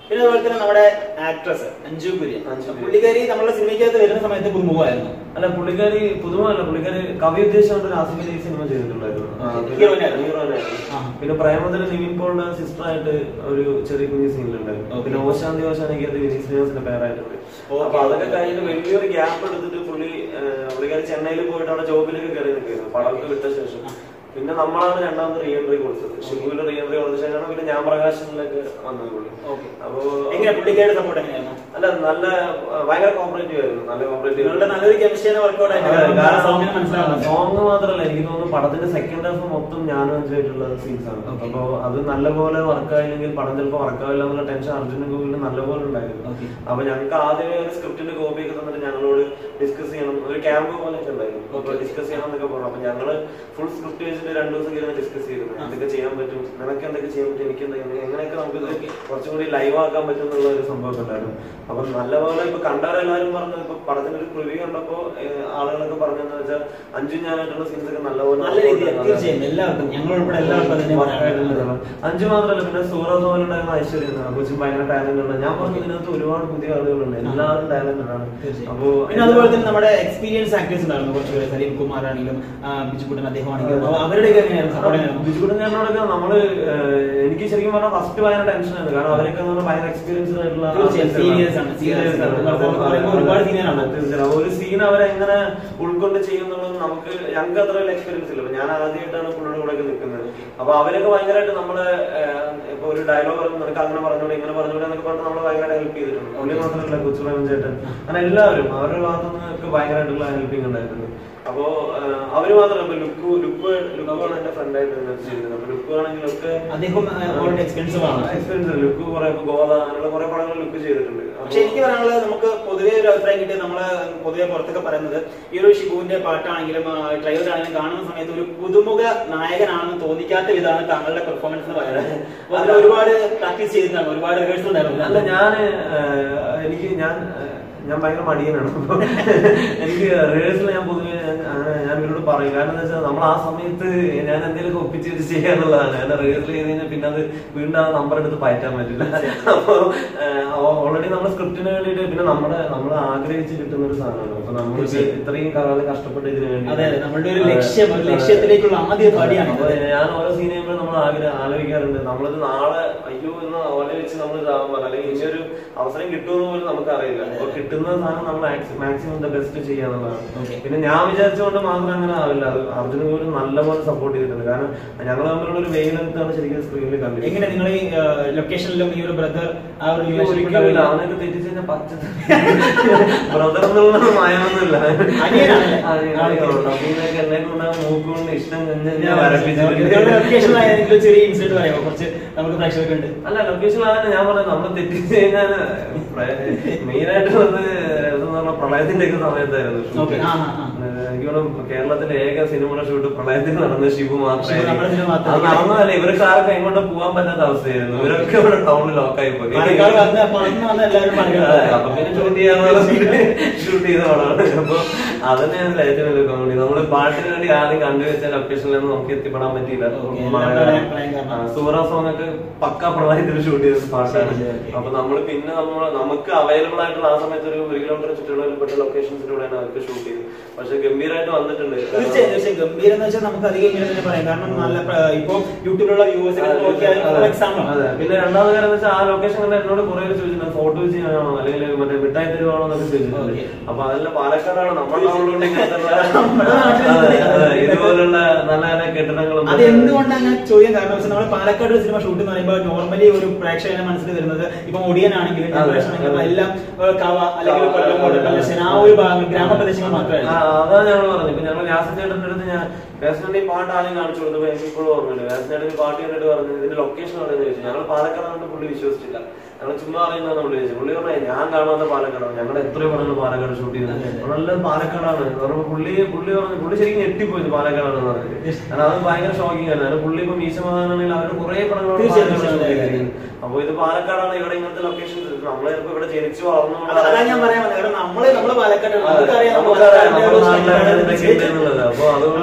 പിന്നെ അതുപോലെ തന്നെ നമ്മുടെ ആക്ട്രസ് അഞ്ജു കുര്യൻ അഞ്ജു കുര്യൻ. പുള്ളിക്കാരി നമ്മുടെ സിനിമയ്ക്കകത്ത് വരുന്ന സമയത്ത് പുതുമുഖമായിരുന്നു അല്ല പുള്ളിക്കാരി പുതുമല്ല പുള്ളിക്കാരി കവി ഉദ്ദേശം ആസിഫ് അലി സിനിമ ചെയ്തിട്ടുണ്ടായിരുന്നു ആ, പിന്നെ ഹീറോയിനായിരുന്നു. ഹീറോയിനായിരുന്നു. ആ. പിന്നെ പ്രേമത്തിൽ നിവിൻ പോളിന്റെ സിസ്റ്റർ ആയിട്ട് ഒരു ചെറിയ കുഞ്ഞു സീനിലുണ്ടായിരുന്നു Okay. പിന്നെ ഓശാന്തി ഓശാനിക്ക് അത് വിനീത് ശ്രീനിവാസിന്റെ പേരായിട്ടുണ്ട് Okay. അപ്പൊ അതൊക്കെ കഴിഞ്ഞിട്ട് വലിയൊരു ഗ്യാപ്പ് എടുത്തിട്ട് പുള്ളി ആ, പുള്ളിക്കാരി ചെന്നൈയിൽ പോയിട്ട് അവിടെ ജോബിലൊക്കെ കയറി നിൽക്കുന്നു പടമൊക്കെ വിട്ട ശേഷം പിന്നെ നമ്മളാണ് രണ്ടാമത് റീ എൻട്രി കൊടുത്തത് ഷിബുവിൽ റീ എൻട്രി കൊടുത്ത ശേഷമാണ് പിന്നെ ഞാൻ പ്രകാശനിലേക്ക് വന്നത് പുള്ളി ഓക്കെ അപ്പോ എങ്ങനെ പുള്ളിക്കാരുടെ സപ്പോർട്ട് എങ്ങനെയായിരുന്നു അല്ല നല്ല ആ, ഭയങ്കര കോപ്പറേറ്റീവ് ആയിരുന്നു നല്ല കോപ്പറേറ്റീവ് നിങ്ങളുടെ നല്ലൊരു കെമിസ്ട്രിയാണ് വർക്കൗട്ട് ആയിട്ട് സൗമ്യം മനസ്സിലാവുന്നുണ്ട് സോങ് മാത്രമല്ല എനിക്ക് തോന്നുന്നു പടത്തിന്റെ സെക്കൻഡ് ഹാഫ് മൊത്തം ഞാനും അഞ്ചായിട്ടുള്ള സീൻസ് ആണ് Okay. അപ്പൊ അത് നല്ലപോലെ വർക്ക് ആയില്ലെങ്കിൽ പടം ചിലപ്പോൾ വർക്ക് ആവില്ല എന്നുള്ള ടെൻഷൻ അർജുനും ഗോകുലിനും നല്ലപോലെ ഉണ്ടായിരുന്നു Okay. അപ്പൊ ഞങ്ങൾക്ക് ആദ്യമേ ഒരു സ്ക്രിപ്റ്റിന്റെ കോപ്പി ഒക്കെ തന്നിട്ട് ഞങ്ങളോട് ഡിസ്കസ് ചെയ്യണം ഒരു ക്യാമ്പ് പോലെ ഒക്കെ ഉണ്ടായിരുന്നു അപ്പൊ ഡിസ്കസ് ചെയ്യണം എന്നൊക്കെ പറഞ്ഞു അപ്പൊ ഞങ്ങള് ഫുൾ സ്ക്രിപ്റ്റ് വെച്ചിട്ട് രണ്ടു ദിവസം ഇരുന്ന് ഡിസ്കസ് ചെയ്തിരുന്നു ആ. എന്തൊക്കെ ചെയ്യാൻ പറ്റും നിനക്ക് എന്തൊക്കെ ചെയ്യാൻ പറ്റും എനിക്ക് എന്തൊക്കെ എങ്ങനെയൊക്കെ നമുക്ക് ഇത് കുറച്ചും കൂടി ലൈവ് ആക്കാൻ പറ്റും എന്നുള്ള ഒരു സംഭവം ഉണ്ടായിരുന്നു അപ്പൊ നല്ലപോലെ ഇപ്പൊ കണ്ടവരെല്ലാരും പറഞ്ഞു ഇപ്പൊ പടത്തിന്റെ ഒരു പ്രിവ്യൂ കണ്ടപ്പോ ഏഹ്, ആളുകളൊക്കെ പറഞ്ഞെന്ന് വെച്ചാൽ അഞ്ചും ഞാനായിട്ടുള്ള സീൻസ് ഒക്കെ നല്ലപോലെ നല്ല രീതിയിൽ തീർച്ചയായും എല്ലാവർക്കും ഞങ്ങൾ ഉൾപ്പെടെ എല്ലാവർക്കും അതിനെ പറയാനുള്ളത് അഞ്ചു മാത്രമല്ല പിന്നെ സൂറത്ത് പോലുണ്ടായിരുന്ന ഐശ്വര്യം കൊച്ചും ഭയങ്കര ടാലന്റ് ഉണ്ട് ഞാൻ പറഞ്ഞു ഇതിനകത്ത് ഒരുപാട് പുതിയ ആളുകളുണ്ട് എല്ലാവരും ടാലന്റഡ് ആണ് തീർച്ചയായും. അപ്പോ പിന്നെ അതുപോലെ തന്നെ നമ്മുടെ എക്സ്പീരിയൻസ് ആക്ടേഴ്സ് ഉണ്ടായിരുന്നു കുറച്ച് പേര് സലീം കുമാർ ആണെങ്കിലും ബിജുക്കുട്ടൻ അദ്ദേഹം ആണെങ്കിലും അപ്പൊ അവരുടെയൊക്കെ എങ്ങനെയായിരുന്നു സപ്പോർട്ട് എങ്ങനെയായിരുന്നു ബിജുകുട്ടൻ ചേട്ടനോടൊക്കെ നമ്മള് ഏഹ്, എനിക്ക് ശരിക്കും പറഞ്ഞാൽ ഫസ്റ്റ് ഭയങ്കര ടെൻഷൻ ആയിരുന്നു കാരണം അവരൊക്കെ എന്ന് പറഞ്ഞാൽ ഭയങ്കര എക്സ്പീരിയൻസ്ഡ് ആയിട്ടുള്ള തീർച്ചയായും, ആൾക്കാരാണ്. seniors ആണ്, seniors Seniors ആണ്. ആണ്. അപ്പൊ, എന്ന് പറയുമ്പോൾ ഒരുപാട് senior ആണ്. തീർച്ചയായും. ഒരു സീൻ അവരെങ്ങനെ ഉൾക്കൊണ്ട് ചെയ്യുന്നുള്ളത് നമുക്ക് ഞങ്ങൾക്ക് അത്ര വലിയ എക്സ്പീരിയൻസ് ഇല്ല അപ്പൊ ഞാൻ ആദ്യമായിട്ടാണ് പുള്ളിയുടെ കൂടെ ഒക്കെ നിൽക്കുന്നത് അപ്പൊ അവരൊക്കെ ഭയങ്കരമായിട്ട് നമ്മളെ ഏഹ്, ഇപ്പൊ ഒരു ഡയലോഗ് പറഞ്ഞു നിനക്ക് അങ്ങനെ പറഞ്ഞൂടെ ഇങ്ങനെ പറഞ്ഞൂടെ എന്നൊക്കെ പറഞ്ഞ് നമ്മളെ ഭയങ്കരമായിട്ട് ഹെൽപ്പ് ചെയ്തിട്ടുണ്ട് പുള്ളി മാത്രമല്ല കൊച്ചുറാമൻ ചേട്ടൻ അങ്ങനെ എല്ലാവരും അവരുടെ ഭാഗത്തു നിന്നൊക്കെ ഭയങ്കരമായിട്ടുള്ള ഹെൽപ്പിംഗ് ഉണ്ടായിട്ടുണ്ട് അപ്പോ ഏഹ്, അവര് മാത്രമല്ല ഇപ്പൊ ലുക്ക് ലുക്ക് ലുക്കാണ് എന്റെ ഫ്രണ്ടായിട്ട് ചെയ്തിരുന്നത് അപ്പൊ ലുക്ക് ആണെങ്കിലൊക്കെ അദ്ദേഹം ഓൾറെഡി എക്സ്പെൻസീവ് ആണ് എക്സ്പീരിയൻസ് ലുക്ക് കുറെ ഇപ്പൊ ഗോവ അങ്ങനെയുള്ള കുറെ പടങ്ങൾ ലുക്ക് ചെയ്തിട്ടുണ്ട് അപ്പൊ- പക്ഷെ എനിക്ക് പറയാനുള്ളത് നമുക്ക് പൊതുവേ ഒരു അഭിപ്രായം കിട്ടിയത് നമ്മള് പൊതുവെ പുറത്തൊക്കെ പറയുന്നത് ഈ ഒരു ഷിബുവിന്റെ പാട്ടാണെങ്കിലും ട്രൈലർ ആണെങ്കിലും കാണുന്ന സമയത്ത് ഒരു പുതുമുഖ നായകനാണെന്ന് തോന്നിക്കാത്ത വിധമാണ് താങ്കളുടെ പെർഫോമൻസ് എന്ന് പറയുന്നത് അപ്പൊ അതിൽ ഒരുപാട് പ്രാക്ടീസ് ചെയ്തിട്ടാണ് ഒരുപാട് റിഹേഴ്സൽ അല്ല ഉണ്ടായിരുന്നു ഞാന് ഏഹ്, എനിക്ക് ഞാൻ ഏഹ്, ഞാൻ ഭയങ്കര മടിയനാണ് അപ്പൊ എനിക്ക് റിഹേഴ്സൽ ഞാൻ പൊതുവെ ഞാൻ- അങ്ങനെ ഞാൻ ഇവരോട് പറയും കാരണം എന്താ വെച്ചാൽ നമ്മൾ ആ സമയത്ത് ഞാൻ എന്തെങ്കിലുമൊക്കെ ഒപ്പിച്ച് വെച്ച് ചെയ്യാന്നുള്ളതാണ് ഞാൻ റിഹേഴ്സൽ ചെയ്ത് കഴിഞ്ഞാൽ പിന്നെ അത് വീണ്ടും ആ നമ്പർ എടുത്ത് പയറ്റാൻ പറ്റില്ല അപ്പൊ ഓൾറെഡി നമ്മൾ സ്ക്രിപ്റ്റിന് വേണ്ടിയിട്ട് പിന്നെ നമ്മുടെ നമ്മൾ ആഗ്രഹിച്ച് കിട്ടുന്ന ഒരു സാധനമാണ് അപ്പൊ നമ്മൾ തീർച്ചയായും. ഇത്രയും കാലം കഷ്ടപ്പെട്ട് ഇതിന് വേണ്ടി അതെ അതെ നമ്മളുടെ ഒരു ലക്ഷ്യം ഒരു ലക്ഷ്യത്തിലേക്കുള്ള ആദ്യ പടിയാണ് അപ്പൊ ഞാൻ ഓരോ സീൻ ചെയ്യുമ്പോൾ നമ്മൾ ആഗ്രഹം ആലോചിക്കാറുണ്ട് നമ്മളിത് നാളെ അയ്യോ എന്ന് ഓലെ വെച്ച് നമ്മൾ ഇതാവാൻ അല്ലെങ്കിൽ ഇനിയൊരു അവസരം കിട്ടുമെന്ന് പോലും നമുക്ക് അറിയില്ല അപ്പൊ കിട്ടുന്ന സാധനം നമ്മൾ മാക്സിമം ദ ബെസ്റ്റ് ചെയ്യാന്നുള്ളതാണ് Okay. പിന്നെ ഞാൻ വിചാരിച്ചുകൊണ്ട് മാത്രം അങ്ങനെ ആവില്ല അത് അർജുന പോലും നല്ലപോലെ സപ്പോർട്ട് ചെയ്തിട്ടുണ്ട് കാരണം ഞങ്ങൾ തമ്മിലുള്ള ഒരു വെയിലത്താണ് ശരിക്കും സ്ക്രീനിൽ കണ്ടത് എങ്ങനെ നിങ്ങൾ ഈ ലൊക്കേഷനിലും ഈ ഒരു ബ്രദർ ആ ഒരു ഒരിക്കലുമില്ല അവനൊക്കെ തെറ്റിച്ച് കഴിഞ്ഞാൽ പച്ച ബ്രദർ എന്നുള്ള മായമൊന്നുമില്ല അനിയനാണല്ലേ? അനിയനൊക്കെ എന്നെ കൊണ്ട് മൂക്കുകൊണ്ട് ഇഷ്ടം ഞാൻ വരപ്പിച്ചിട്ടുണ്ട് ലൊക്കേഷനിലായെങ്കിലും ചെറിയ ഇൻസിഡന്റ് പറയാമോ കുറച്ച് നമുക്ക് പ്രേക്ഷകർക്ക് ഉണ്ട് അല്ല ലൊക്കേഷൻ ആണ് ഞാൻ പറഞ്ഞത് നമ്മൾ തെറ്റിച്ച് കഴിഞ്ഞാൽ മെയിൻ ആയിട്ട് വന്ന് എന്ന് പറഞ്ഞാൽ പ്രളയത്തിന്റെ ഒക്കെ സമയത്തായിരുന്നു Okay. shoot. ആ, ആ, ആ. ഏഹ് എനിക്ക് തോന്നുന്നു കേരളത്തിലെ ഏക സിനിമയുടെ ഷൂട്ട് പ്രളയത്തിൽ നടന്ന ഷിബു ഷിബു നമ്മുടെ സിനിമ മാത്രമേ മാത്രമേ. അത് നടന്നതല്ല ഇവർക്ക് ആർക്കും എങ്ങോട്ട് പോകാൻ പറ്റാത്ത അവസ്ഥയായിരുന്നു ഇവരൊക്കെ ഇവിടെ ടൗണിൽ ലോക്കായി പോയി പാലക്കാട് വന്ന് അപ്പൊ അന്ന് വന്ന് എല്ലാവരും അതെ, പാലക്കാട് അപ്പൊ പിന്നെ ഷൂട്ട് ചെയ്യാന്നുള്ള ഷൂട്ട് ചെയ്ത പടമാണ് അപ്പൊ അതന്നെയാണ് ഏറ്റവും വലിയ കോമഡി നമ്മള് പാട്ടിന് വേണ്ടി ആദ്യം കണ്ടുവച്ച ലൊക്കേഷനിലൊന്നും നമുക്ക് എത്തിപ്പെടാൻ പറ്റിയില്ല Okay, മഴ എല്ലാം പ്രളയം- പ്രളയം കാരണം. ആ, സൂറ സോങ് ഒക്കെ പക്ക പ്രളയത്തിൽ ഷൂട്ട് ചെയ്ത പാട്ടാണ് ശരി, ശരി. അപ്പൊ നമ്മൾ പിന്നെ നമ്മൾ നമുക്ക് അവൈലബിൾ ആയിട്ടുള്ള ആ സമയത്ത് ഒരു ഒരു കിലോമീറ്റർ ചുറ്റുള്ളപ്പെട്ട ലൊക്കേഷൻസിലൂടെയാണ് അവർക്ക് ഷൂട്ട് ചെയ്തത് പക്ഷെ ഗംഭീരമായിട്ട് വന്നിട്ടുണ്ട് തീർച്ചയായും തീർച്ചയായും ഗംഭീരം എന്ന് വെച്ചാൽ നമുക്ക് അധികം ഇങ്ങനെ തന്നെ പറയാം കാരണം നല്ല പ്ര- ഇപ്പൊ യൂട്യൂബിലുള്ള വ്യൂവേഴ്സ് ഒക്കെ നോക്കിയാൽ എക്സാമ്പിൾ അതെ. പിന്നെ രണ്ടാമത് കാര്യം എന്ന് വെച്ചാൽ ആ ലൊക്കേഷൻ കണ്ട് എന്നോട് കുറെ ചോദിച്ചിട്ടുണ്ട് ഫോട്ടോ ചെയ്യാനോ അല്ലെങ്കിൽ മറ്റേ മിഠായി തരുവാണോ എന്നൊക്കെ ചോദിച്ചിട്ടുണ്ട് Okay. അപ്പൊ അതെല്ലാം പാലക്കാടാണ് നമ്മുടെ ടൗണിലുണ്ട് ഇങ്ങനത്തെ നമ്മുടെ നാട്ടിൽ അതെ, അതെ. ഇതുപോലുള്ള നല്ല നല്ല കെട്ടിടങ്ങളും അത് എന്തുകൊണ്ട് അങ്ങനെ ചോദ്യം കാരണം വെച്ചാൽ നമ്മൾ പാലക്കാട് ഒരു സിനിമ ഷൂട്ട് എന്ന് പറയുമ്പോൾ നോർമലി ഒരു പ്രേക്ഷകന്റെ മനസ്സിൽ വരുന്നത് ഇപ്പൊ ഒടിയനാണെങ്കിലും അതെ, ജനറേഷൻ ആണെങ്കിലും അതെ. എല്ലാം ഏഹ്, കവ അല്ലെങ്കിൽ കവ, കൊല്ലം അതെ, കോട്ടയം അതെ. ആ ഒരു ഭാഗം ഗ്രാമപ്രദേശങ്ങൾ ആ, മാത്രമല്ല അതാണ് ഞങ്ങൾ പറഞ്ഞത് ഇപ്പൊ ഞങ്ങൾ വ്യാസൻ ചേട്ടന്റെ അടുത്ത് ഞാൻ വ്യാസന്റെ ഈ പാട്ട് ആദ്യം കാണിച്ചു കൊടുത്തപ്പോ എനിക്ക് ഇപ്പോഴും ഓർമ്മയുണ്ട് വ്യാസൻ ചേട്ടൻ ഈ പാട്ട് കണ്ടിട്ട് പറഞ്ഞു ഇതിന്റെ ലൊക്കേഷൻ എവിടെയെന്ന് ചോദിച്ചു ഞങ്ങൾ പാലക്കാടാണെന്ന് പുള്ളി വിശ്വസിച്ചില്ല ഞങ്ങൾ ചുമ്മാ അറിയുന്നതാണ് പുള്ളി ചോദിച്ചു പുള്ളി പറഞ്ഞു ഞാൻ കാണാത്ത പാലക്കാടാണ് ഞങ്ങൾ എത്രയോ പറഞ്ഞു പാലക്കാട് ഷൂട്ട് ചെയ്തത് നല്ല പാലക്കാടാണ് എന്ന് പറഞ്ഞപ്പോ പുള്ളി പുള്ളി പറഞ്ഞു പുള്ളി ശരിക്കും ഞെട്ടിപ്പോയത് പാലക്കാടാണെന്ന് പറഞ്ഞു കാരണം അത് ഭയങ്കര ഷോക്കിംഗ് ആണ് കാരണം പുള്ളി ഇപ്പൊ മീശമാണെങ്കിൽ അവർ കുറെ പടങ്ങൾ തീർച്ചയായും, പാലക്കാട് shoot തീർച്ചയായും. ചെയ്തിരിക്കുന്നത്. അപ്പൊ ഇത് പാലക്കാടാണ് ഇവിടെ ഇങ്ങനത്തെ ലൊക്കേഷൻ നമ്മളെ ചിലപ്പോ ഇവിടെ ജനിച്ചു വളർന്നു അത- അതാ ഞാൻ പറയാൻ വന്നത് കാരണം നമ്മള് നമ്മള് പാലക്കാട് അതെ, നമുക്കറിയാം നമ്മൾ നമുക്കറിയാം, പാലക്കാടിന്റെ ഒരു നമ്മുടെ നാട്ടിലാണ് സ്ഥലത്താണ് എന്തൊക്കെ ഉണ്ട് എന്നുള്ളത്. അപ്പൊ അതുകൊണ്ട് അപ്പൊ ഇതിപ്പോ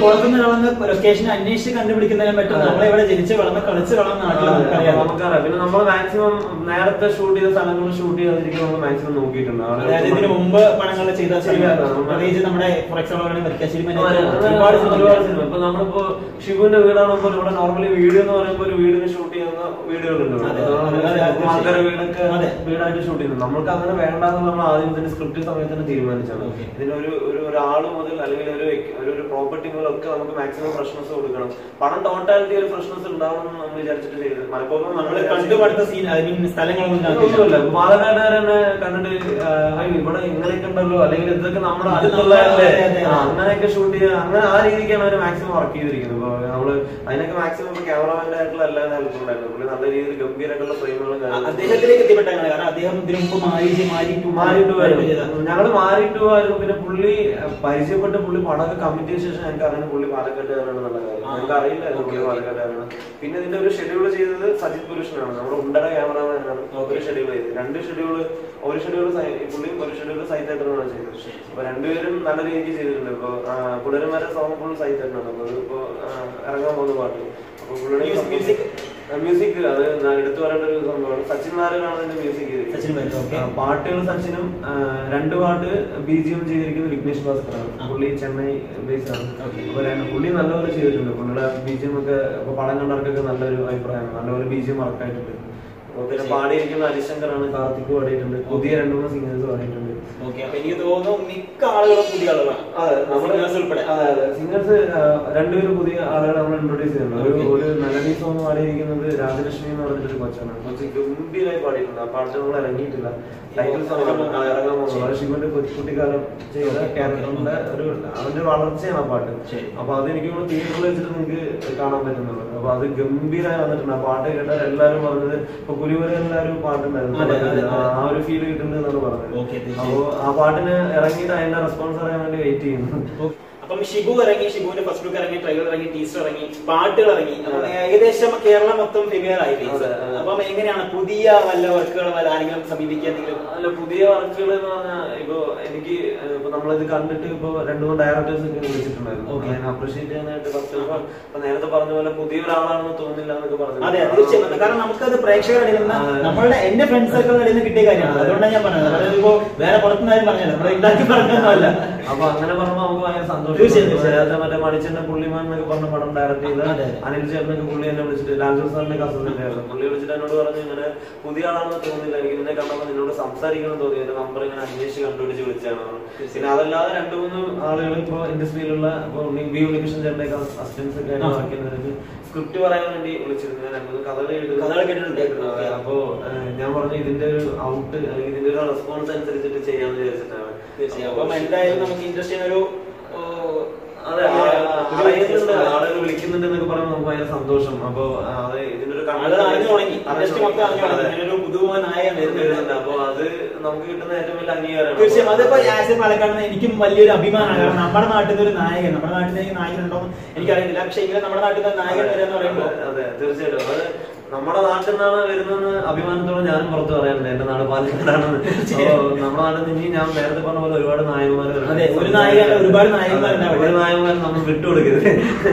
പുറത്തുനിന്ന് വളർന്ന് ലൊക്കേഷൻ അന്വേഷിച്ച് കണ്ടുപിടിക്കുന്നതിനെ പറ്റും അതെ. നമ്മളെ ഇവിടെ ജനിച്ച് വളർന്ന് കളിച്ച് വളർന്ന നാട്ടിൽ അതെ, നമുക്കറിയാം അപ്പൊ നമുക്കറിയാം പിന്നെ നമ്മൾ മാക്സിമം നേരത്തെ ഷൂട്ട് ചെയ്ത സ്ഥലങ്ങളിൽ ഷൂട്ട് ചെയ്യാതിരിക്കാൻ നമ്മൾ മാക്സിമം നോക്കിയിട്ടുണ്ട് അവിടെ അതായത് ഇതിന് മുമ്പ് പടങ്ങൾ ചെയ്ത ശരിയാണ്. നമ്മൾ- പ്രത്യേകിച്ച് നമ്മുടെ ഫോർ എക്സാമ്പിൾ വരിക്കാശ്ശേരി ആ, മനുഷ്യൻ അങ്ങനെ ഒരുപാട് ഒരുപാട് സിനിമകൾ സിനിമ ഇപ്പൊ നമ്മളിപ്പോ ഷിബുവിന്റെ വീടാണെങ്കിൽ ഇവിടെ നോർമലി വീട് എന്ന് പറയുമ്പോൾ ഒരു വീടിന് ഷൂട്ട് ചെയ്യുന്ന വീടുകളുണ്ട് അതെ, അതെ, അതെ, അതെ. ആൾക്കാരെ വീടൊക്കെ അതെ. വീടായിട്ട് ഷൂട്ട് ചെയ്യുന്നത് നമ്മൾക്ക് അങ്ങനെ വേണ്ടെന്ന് നമ്മൾ ആദ്യം തന്നെ സ്ക്രിപ്റ്റ് സമയത്ത് തന്നെ തീരുമാനിച്ചാണ് Okay. ഇതിനൊരു ഒരു ഒരാള് മുതൽ അല്ലെങ്കിൽ ഒരു വ്യക്തി- ഒരു ഒരു പ്രോപ്പർട്ടി മുതലൊക്കെ നമുക്ക് മാക്സിമം ഫ്രഷ്നസ് കൊടുക്കണം പണം ടോട്ടാലിറ്റി ഒരു ഫ്രഷ്നസ് ഉണ്ടാവണം എന്ന് നമ്മൾ വിചാരിച്ചിട്ട് ചെയ്തത് മലപ്പുറം നമ്മള് കണ്ടുപടുത്ത സീൻ ഐ മീൻ സ്ഥലങ്ങളൊന്നും ഇതിനകത്തില്ല. ഒന്നുമില്ല പാലക്കാട് തന്നെ കണ്ടിട്ട് ആ, അയ്യോ, ഇവിടെ ഇങ്ങനെയൊക്കെ ഉണ്ടല്ലോ അല്ലെങ്കിൽ ഇതൊക്കെ നമ്മുടെ അടുത്തുള്ള അതെ, അതെ, അതെ. ആ, അങ്ങനെയൊക്കെ ഷൂട്ട് ചെയ്യുക അങ്ങനെ ആ രീതിക്കാണ് അവർ മാക്സിമം വർക്ക് ചെയ്തിരിക്കുന്നത് ഇപ്പൊ നമ്മള് അതിനൊക്കെ മാക്സിമം ഇപ്പൊ ക്യാമറമാൻ്റെ ആയിട്ടുള്ള എല്ലാ ഹെൽപ്പ് ഉണ്ടായിരുന്നു പുള്ളി നല്ല രീതിയിൽ ഗംഭീരമായിട്ടുള്ള ഫ്രെയിമുകളും അ- അദ്ദേഹത്തിലേക്ക് എത്തിപ്പെട്ടങ്ങനെ കാരണം അദ്ദേഹം ഇതിനു മുമ്പ് മാരി മാരി മാറിയിട്ട് ചെയ്ത വരും ഞങ്ങള് മാറിയിട്ട് പോയാലും പിന്നെ പുള്ളി അഹ്, പരിചയപ്പെട്ട പുള്ളി പടമൊക്കെ കമ്മിറ്റ് ചെയ്ത ശേഷം ഞങ്ങൾക്ക് അറിയാൻ പുള്ളി പാലക്കാട്ടുകാരാണ് നല്ല കാര്യം ആ. ഞങ്ങൾക്ക് അറിയില്ലായിരുന്നു പുള്ളി Okay, okay. പാലക്കാട്ടുകാരാണ് പിന്നെ ഇതിന്റെ ഒരു ഷെഡ്യൂൾ ചെയ്തത് സജിത് പുരുഷനാണ് നമ്മുടെ ഉണ്ടട ക്യാമറമാനാണ് ഒരു ഷെഡ്യൂൾ ചെയ്തത് രണ്ട് ഷെഡ്യൂൾ ഒരു ഷെഡ്യൂൾ പുള്ളിയും ഒരു ഷെഡ്യൂൾ സൈത്തേട്ടനാണ് ചെയ്തത് അപ്പൊ രണ്ടുപേരും നല്ല രീതിക്ക് ചെയ്തിട്ടുണ്ട് ഇപ്പൊ പുലരന്മാരെ സോങ് ഫുൾ സൈത്തേട്ടനാണ് അപ്പൊ അതിപ്പോ ആ, ഇറങ്ങാൻ പോകുന്ന പാട്ട് അപ്പൊ പുള്ളിയുടെ Music- മ്യൂസിക് അത് ഞാൻ എടുത്തു പറയേണ്ട ഒരു സംഭവമാണ് സച്ചിൻ നാരായണാണ് അതിന്റെ മ്യൂസിക് ചെയ്തത് സച്ചിൻ വരും ഓക്കെ ആ, പാട്ടുകൾ സച്ചിനും ആ, രണ്ട് പാട്ട് ബി ജി എം ചെയ്തിരിക്കുന്നത് വിഘ്നേഷ് ഭാസ്കറാണ് ആ. പുള്ളി ചെന്നൈ ബേസ് ആണ് Okay. അപ്പൊ രണ്ട് പുള്ളി നല്ലപോലെ ചെയ്തിട്ടുണ്ട് പുള്ളിയുടെ ബി ജി എം ഒക്കെ ഇപ്പൊ പടം കണ്ടവർക്കൊക്കെ നല്ലൊരു അഭിപ്രായമാണ് നല്ലപോലെ ബി ജി എം വർക്കായിട്ടുണ്ട് അപ്പൊ പിന്നെ ശരി. പാടിയിരിക്കുന്ന ഹരിശങ്കറാണ് കാർത്തിക് പാടിയിട്ടുണ്ട് പുതിയ രണ്ട് മൂന്ന് സിംഗേഴ്സ് പാടിയിട്ടുണ്ട് ഓക്കെ അപ്പൊ എനിക്ക് തോന്നുന്നു മിക്ക ആളുകളും പുതിയ ആളുകളാണ് അതെ നമ്മള് Singers ഉൾപ്പെടെ അതെ അതെ സിംഗേഴ്സ് രണ്ടുപേരും പുതിയ ആളുകളെ നമ്മൾ ഇൻട്രോഡ്യൂസ് ചെയ്യുന്നത് ഒരു Okay. ഒരു മെലഡി സോങ് പാടിയിരിക്കുന്നത് രാജലക്ഷ്മി എന്ന് പറഞ്ഞിട്ടൊരു കൊച്ചാണ് കൊച്ചു ഗംഭീരമായി പാടിയിട്ടുണ്ട് ആ പാട്ട് നമ്മൾ ഇറങ്ങിയിട്ടില്ല ടൈറ്റിൽ സോങ് ഇറങ്ങാൻ പോകുന്നത് ശിവന്റെ കുട്ടിക്കാലം ചെയ്ത ക്യാരക്ടറിന്റെ ഒരു അവന്റെ വളർച്ചയാണ് ആ പാട്ട് ശരി. അപ്പൊ അത് എനിക്ക് തോന്നുന്നു തിയേറ്ററിൽ വെച്ചിട്ട് നിങ്ങൾക്ക് കാണാൻ പറ്റുന്നുള്ളൂ അപ്പൊ അത് ഗംഭീരമായി വന്നിട്ടുണ്ട് ആ പാട്ട് കേട്ടാൽ എല്ലാവരും പറഞ്ഞത് ഇപ്പൊ പുലിവരെ എല്ലാവരും പാട്ടുണ്ടായിരുന്നു അതെ, അതെ, ആ ആ ഒരു ഫീൽ കിട്ടുന്നത് എന്നാണ് പറഞ്ഞത് Okay, തീർച്ചയായും. അപ്പോ ആ പാട്ടിന് ഇറങ്ങിയിട്ട് അതിന്റെ റെസ്പോൺസ് അറിയാൻ വേണ്ടി വെയിറ്റ് ചെയ്യുന്നു അപ്പം ഷിബു ഇറങ്ങി ഷിബുവിന്റെ ഫസ്റ്റ് ലുക്ക് ഇറങ്ങി ട്രെയിലർ ഇറങ്ങി ടീസർ ഇറങ്ങി പാട്ടുകൾ ഇറങ്ങി അപ്പം ഏകദേശം കേരളം മൊത്തം ഫെമിയർ ആയി face. അതെ, അതെ. അപ്പം എങ്ങനെയാണ് പുതിയ വല്ല വർക്കുകൾ വല്ല ആരെങ്കിലും സമീപിക്കുക എന്തെങ്കിലും അല്ല പുതിയ വർക്കുകൾ എന്ന് പറഞ്ഞാൽ ഇപ്പൊ എനിക്ക് ഏഹ്, ഇപ്പൊ നമ്മളിത് കണ്ടിട്ട് ഇപ്പൊ രണ്ടു മൂന്ന് ഡയറക്ടേഴ്സ് ഒക്കെ വിളിച്ചിട്ടുണ്ടായിരുന്നു Okay. ഞാൻ അപ്രീഷിയേറ്റ് ചെയ്യാനായിട്ട് ഫസ്റ്റ് ഓഫ് ഓൾ ഇപ്പൊ നേരത്തെ പറഞ്ഞ പോലെ പുതിയ ഒരാളാണെന്ന് തോന്നില്ല എന്നൊക്കെ പറഞ്ഞു അതെ തീർച്ചയായും കാരണം നമുക്കത് പ്രേക്ഷകരുടെ ഇടയിൽ നിന്ന് അതെ. നമ്മളുടെ എന്റെ ഫ്രണ്ട് സർക്കിളിന്റെ ഇടയിൽ നിന്ന് കിട്ടിയ കാര്യമാണ് അതെ. അതുകൊണ്ടാണ് ഞാൻ പറഞ്ഞത് അതായത് ഇപ്പോ വേറെ പുറത്തുനിന്നാരും പറഞ്ഞത് നമ്മുടെ ഉണ്ടാക്കി പറഞ്ഞൊന്നുമല്ല അപ്പൊ അങ്ങനെ പറഞ്ഞപ്പോ നമുക്ക് ഭയങ്കര സന്തോഷം തീർച്ചയായും, ഇപ്പൊ തീർച്ചയായും. നേരത്തെ മറ്റേ മണിച്ചന്റെ പുള്ളിമാൻ എന്നൊക്കെ പറഞ്ഞ പടം ഡയറക്ട് ചെയ്ത അതെ, അതെ. അനിൽ ചേട്ടനൊക്കെ പുള്ളി എന്നെ വിളിച്ചിട്ട് ലാൽജു സാറിന്റെ കസിന്റെ ആയിരുന്നു പുള്ളി വിളിച്ചിട്ട് എന്നോട് പറഞ്ഞു ഇങ്ങനെ പുതിയ ആളാണെന്ന് തോന്നുന്നില്ല എനിക്ക് നിന്നെ കണ്ടപ്പോൾ നിന്നോട് സംസാരിക്കണം തോന്നി എന്റെ നമ്പർ ഇങ്ങനെ അന്വേഷിച്ച് കണ്ടുപിടിച്ച് വിളിച്ചാണ് പിന്നെ അതല്ലാതെ രണ്ടു മൂന്ന് ആളുകൾ ഇപ്പൊ ഇൻഡസ്ട്രിയിലുള്ള ഇപ്പൊ ബി ഉണ്ണികൃഷ്ണൻ ചേട്ടന്റെ അസിസ്റ്റൻസ് ഒക്കെ ആയിട്ട് ആ. വർക്ക് ചെയ്യുന്നവർക്ക് സ്ക്രിപ്റ്റ് പറയാൻ വേണ്ടി വിളിച്ചിരുന്നു ഞാൻ രണ്ടു മൂന്ന് കഥകൾ എഴുതുന്നു. കഥകൾ കേട്ടിട്ടുണ്ട്. അതെ, അപ്പോ ഏഹ്, ഞാൻ പറഞ്ഞു ഇതിന്റെ ഒരു ഔട്ട് അല്ലെങ്കിൽ ഇതിന്റെ ഒരു റെസ്പോൺസ് അനുസരിച്ചിട്ട് ചെയ്യാന്ന് വിചാരിച്ചിട്ടാണ് തീർച്ചയായും അപ്പം എന്തായാലും നമുക്ക് ഇൻഡസ്ട്രിയിൽ ഒരു ഓ, അതെ ആ- അറിയുന്നുണ്ട് ആളുകൾ വിളിക്കുന്നുണ്ട് എന്നൊക്കെ പറയുമ്പോൾ നമുക്ക് ഭയങ്കര സന്തോഷം അപ്പൊ ആ, അത് ഇതിന്റെ ഒരു ആളുകൾ അറിഞ്ഞു തുടങ്ങി ഇൻഡസ്ട്രി മൊത്തം അറിഞ്ഞു തുടങ്ങി അതെ. ഇങ്ങനെ ഒരു പുതുമുഖ നായകൻ വരുന്നുണ്ട് വരുന്നുണ്ട് അപ്പൊ അത് നമുക്ക് കിട്ടുന്ന ഏറ്റവും വലിയ അംഗീകാരമാണ് തീർച്ചയായും അതിപ്പോ ആസ് എ പാലക്കാട് എനിക്കും വലിയൊരു അഭിമാനമാണ് കാരണം നമ്മുടെ നാട്ടിൽ നിന്ന് ഒരു നായകൻ നമ്മുടെ നാട്ടിൽ നിന്ന് നായകൻ ഉണ്ടോ എനിക്കറിയില്ല പക്ഷെ ഇങ്ങനെ നമ്മുടെ നാട്ടിൽ നിന്ന് നായകൻ വരെന്ന് പറയുമ്പോൾ അതെ, അതെ തീർച്ചയായിട്ടും അത് നമ്മുടെ നാട്ടിൽ നിന്നാണ് വരുന്നതെന്ന് അഭിമാനത്തോടെ ഞാനും പുറത്ത് പറയാറുണ്ട് എന്റെ നാട് പാലക്കാടാണെന്ന് അപ്പൊ നമ്മുടെ നാട്ടിൽ നിന്ന് ഇനി ഞാൻ നേരത്തെ പറഞ്ഞ പോലെ ഒരുപാട് നായകന്മാർ അതെ, ഒരു നായകനല്ല, ഒരുപാട് നായകന്മാരുണ്ടാവും. ഒരു നായകന്മാർ നമ്മൾ വിട്ടുകൊടുക്കരുത്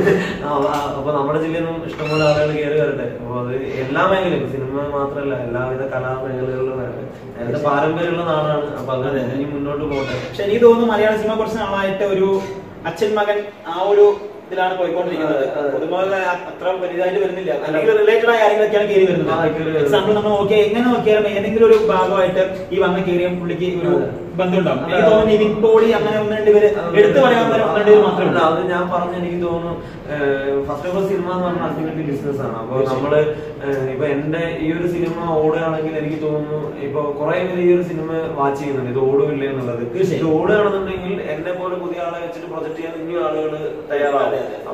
ആ, ആ, അപ്പൊ നമ്മുടെ ജില്ലയിൽ നിന്നും ഇഷ്ടംപോലെ ആളുകൾ കയറി വരട്ടെ അപ്പൊ അത് എല്ലാ മേഖലയും സിനിമ മാത്രമല്ല എല്ലാവിധ കലാമേഖലകളിലും വരട്ടെ നേരത്തെ പാരമ്പര്യമുള്ള നാടാണ് അപ്പൊ അത് അതെ. ഇനി മുന്നോട്ട് പോകട്ടെ പക്ഷെ എനിക്ക് തോന്നുന്നു മലയാള സിനിമ കുറച്ച് നാളായിട്ട് ഒരു അച്ഛൻ മകൻ ആ ഒരു ഇതിലാണ് പോയിക്കൊണ്ടിരിക്കുന്നത് അതെ, അതെ. പൊതുമകളെ അത്ര വലുതായിട്ട് വരുന്നില്ല അല്ലെങ്കിൽ റിലേറ്റഡ് ആയ കാര്യങ്ങളൊക്കെയാണ് കയറി വരുന്നത് ആ, കയറി വരുന്നത്. എക്സാമ്പിൾ നമ്മൾ നോക്കിയാൽ എങ്ങനെ നോക്കിയാലും ഏതെങ്കിലും ഒരു ഭാഗമായിട്ട് ഈ വന്ന കയറിയ പുള്ളിക്ക് ഒരു അതെ. ബന്ധമുണ്ടാവും അതെ. എനിക്ക് തോന്നുന്നു നിവിൻ പോളി അങ്ങനെ ഒന്ന് രണ്ട് പേര് എടുത്തു പറയാവുന്ന ഒരു ഒന്ന് രണ്ട് പേര് മാത്രമേ അല്ല, ഉള്ളൂ അത് ഞാൻ പറഞ്ഞ എനിക്ക് തോന്നുന്നു ഫസ്റ്റ് ഓഫ് ഓൾ സിനിമ എന്ന് പറഞ്ഞാൽ അൾട്ടിമേറ്റ്ലി ബിസിനസ് ആണ് അപ്പൊ തീർച്ചയായും. നമ്മള് ഏഹ്, ഇപ്പൊ എന്റെ ഈ ഒരു സിനിമ ഓടുകയാണെങ്കിൽ എനിക്ക് തോന്നുന്നു ഇപ്പൊ കുറെ പേര് ഈ ഒരു സിനിമ വാച്ച് ചെയ്യുന്നുണ്ട് ഇത് ഓടുമില്ല എന്നുള്ളത് തീർച്ചയായും. ഇത് ഓടുകയാണെന്നുണ്ടെങ്കിൽ എന്നെ പോലെ പുതിയ ആളെ വെച്ചിട്ട് പ്രൊജക്ട് ചെയ്യാൻ ഇനിയും ആളുകൾ തയ്യാറാവും അതെ, അതെ. അപ്പൊ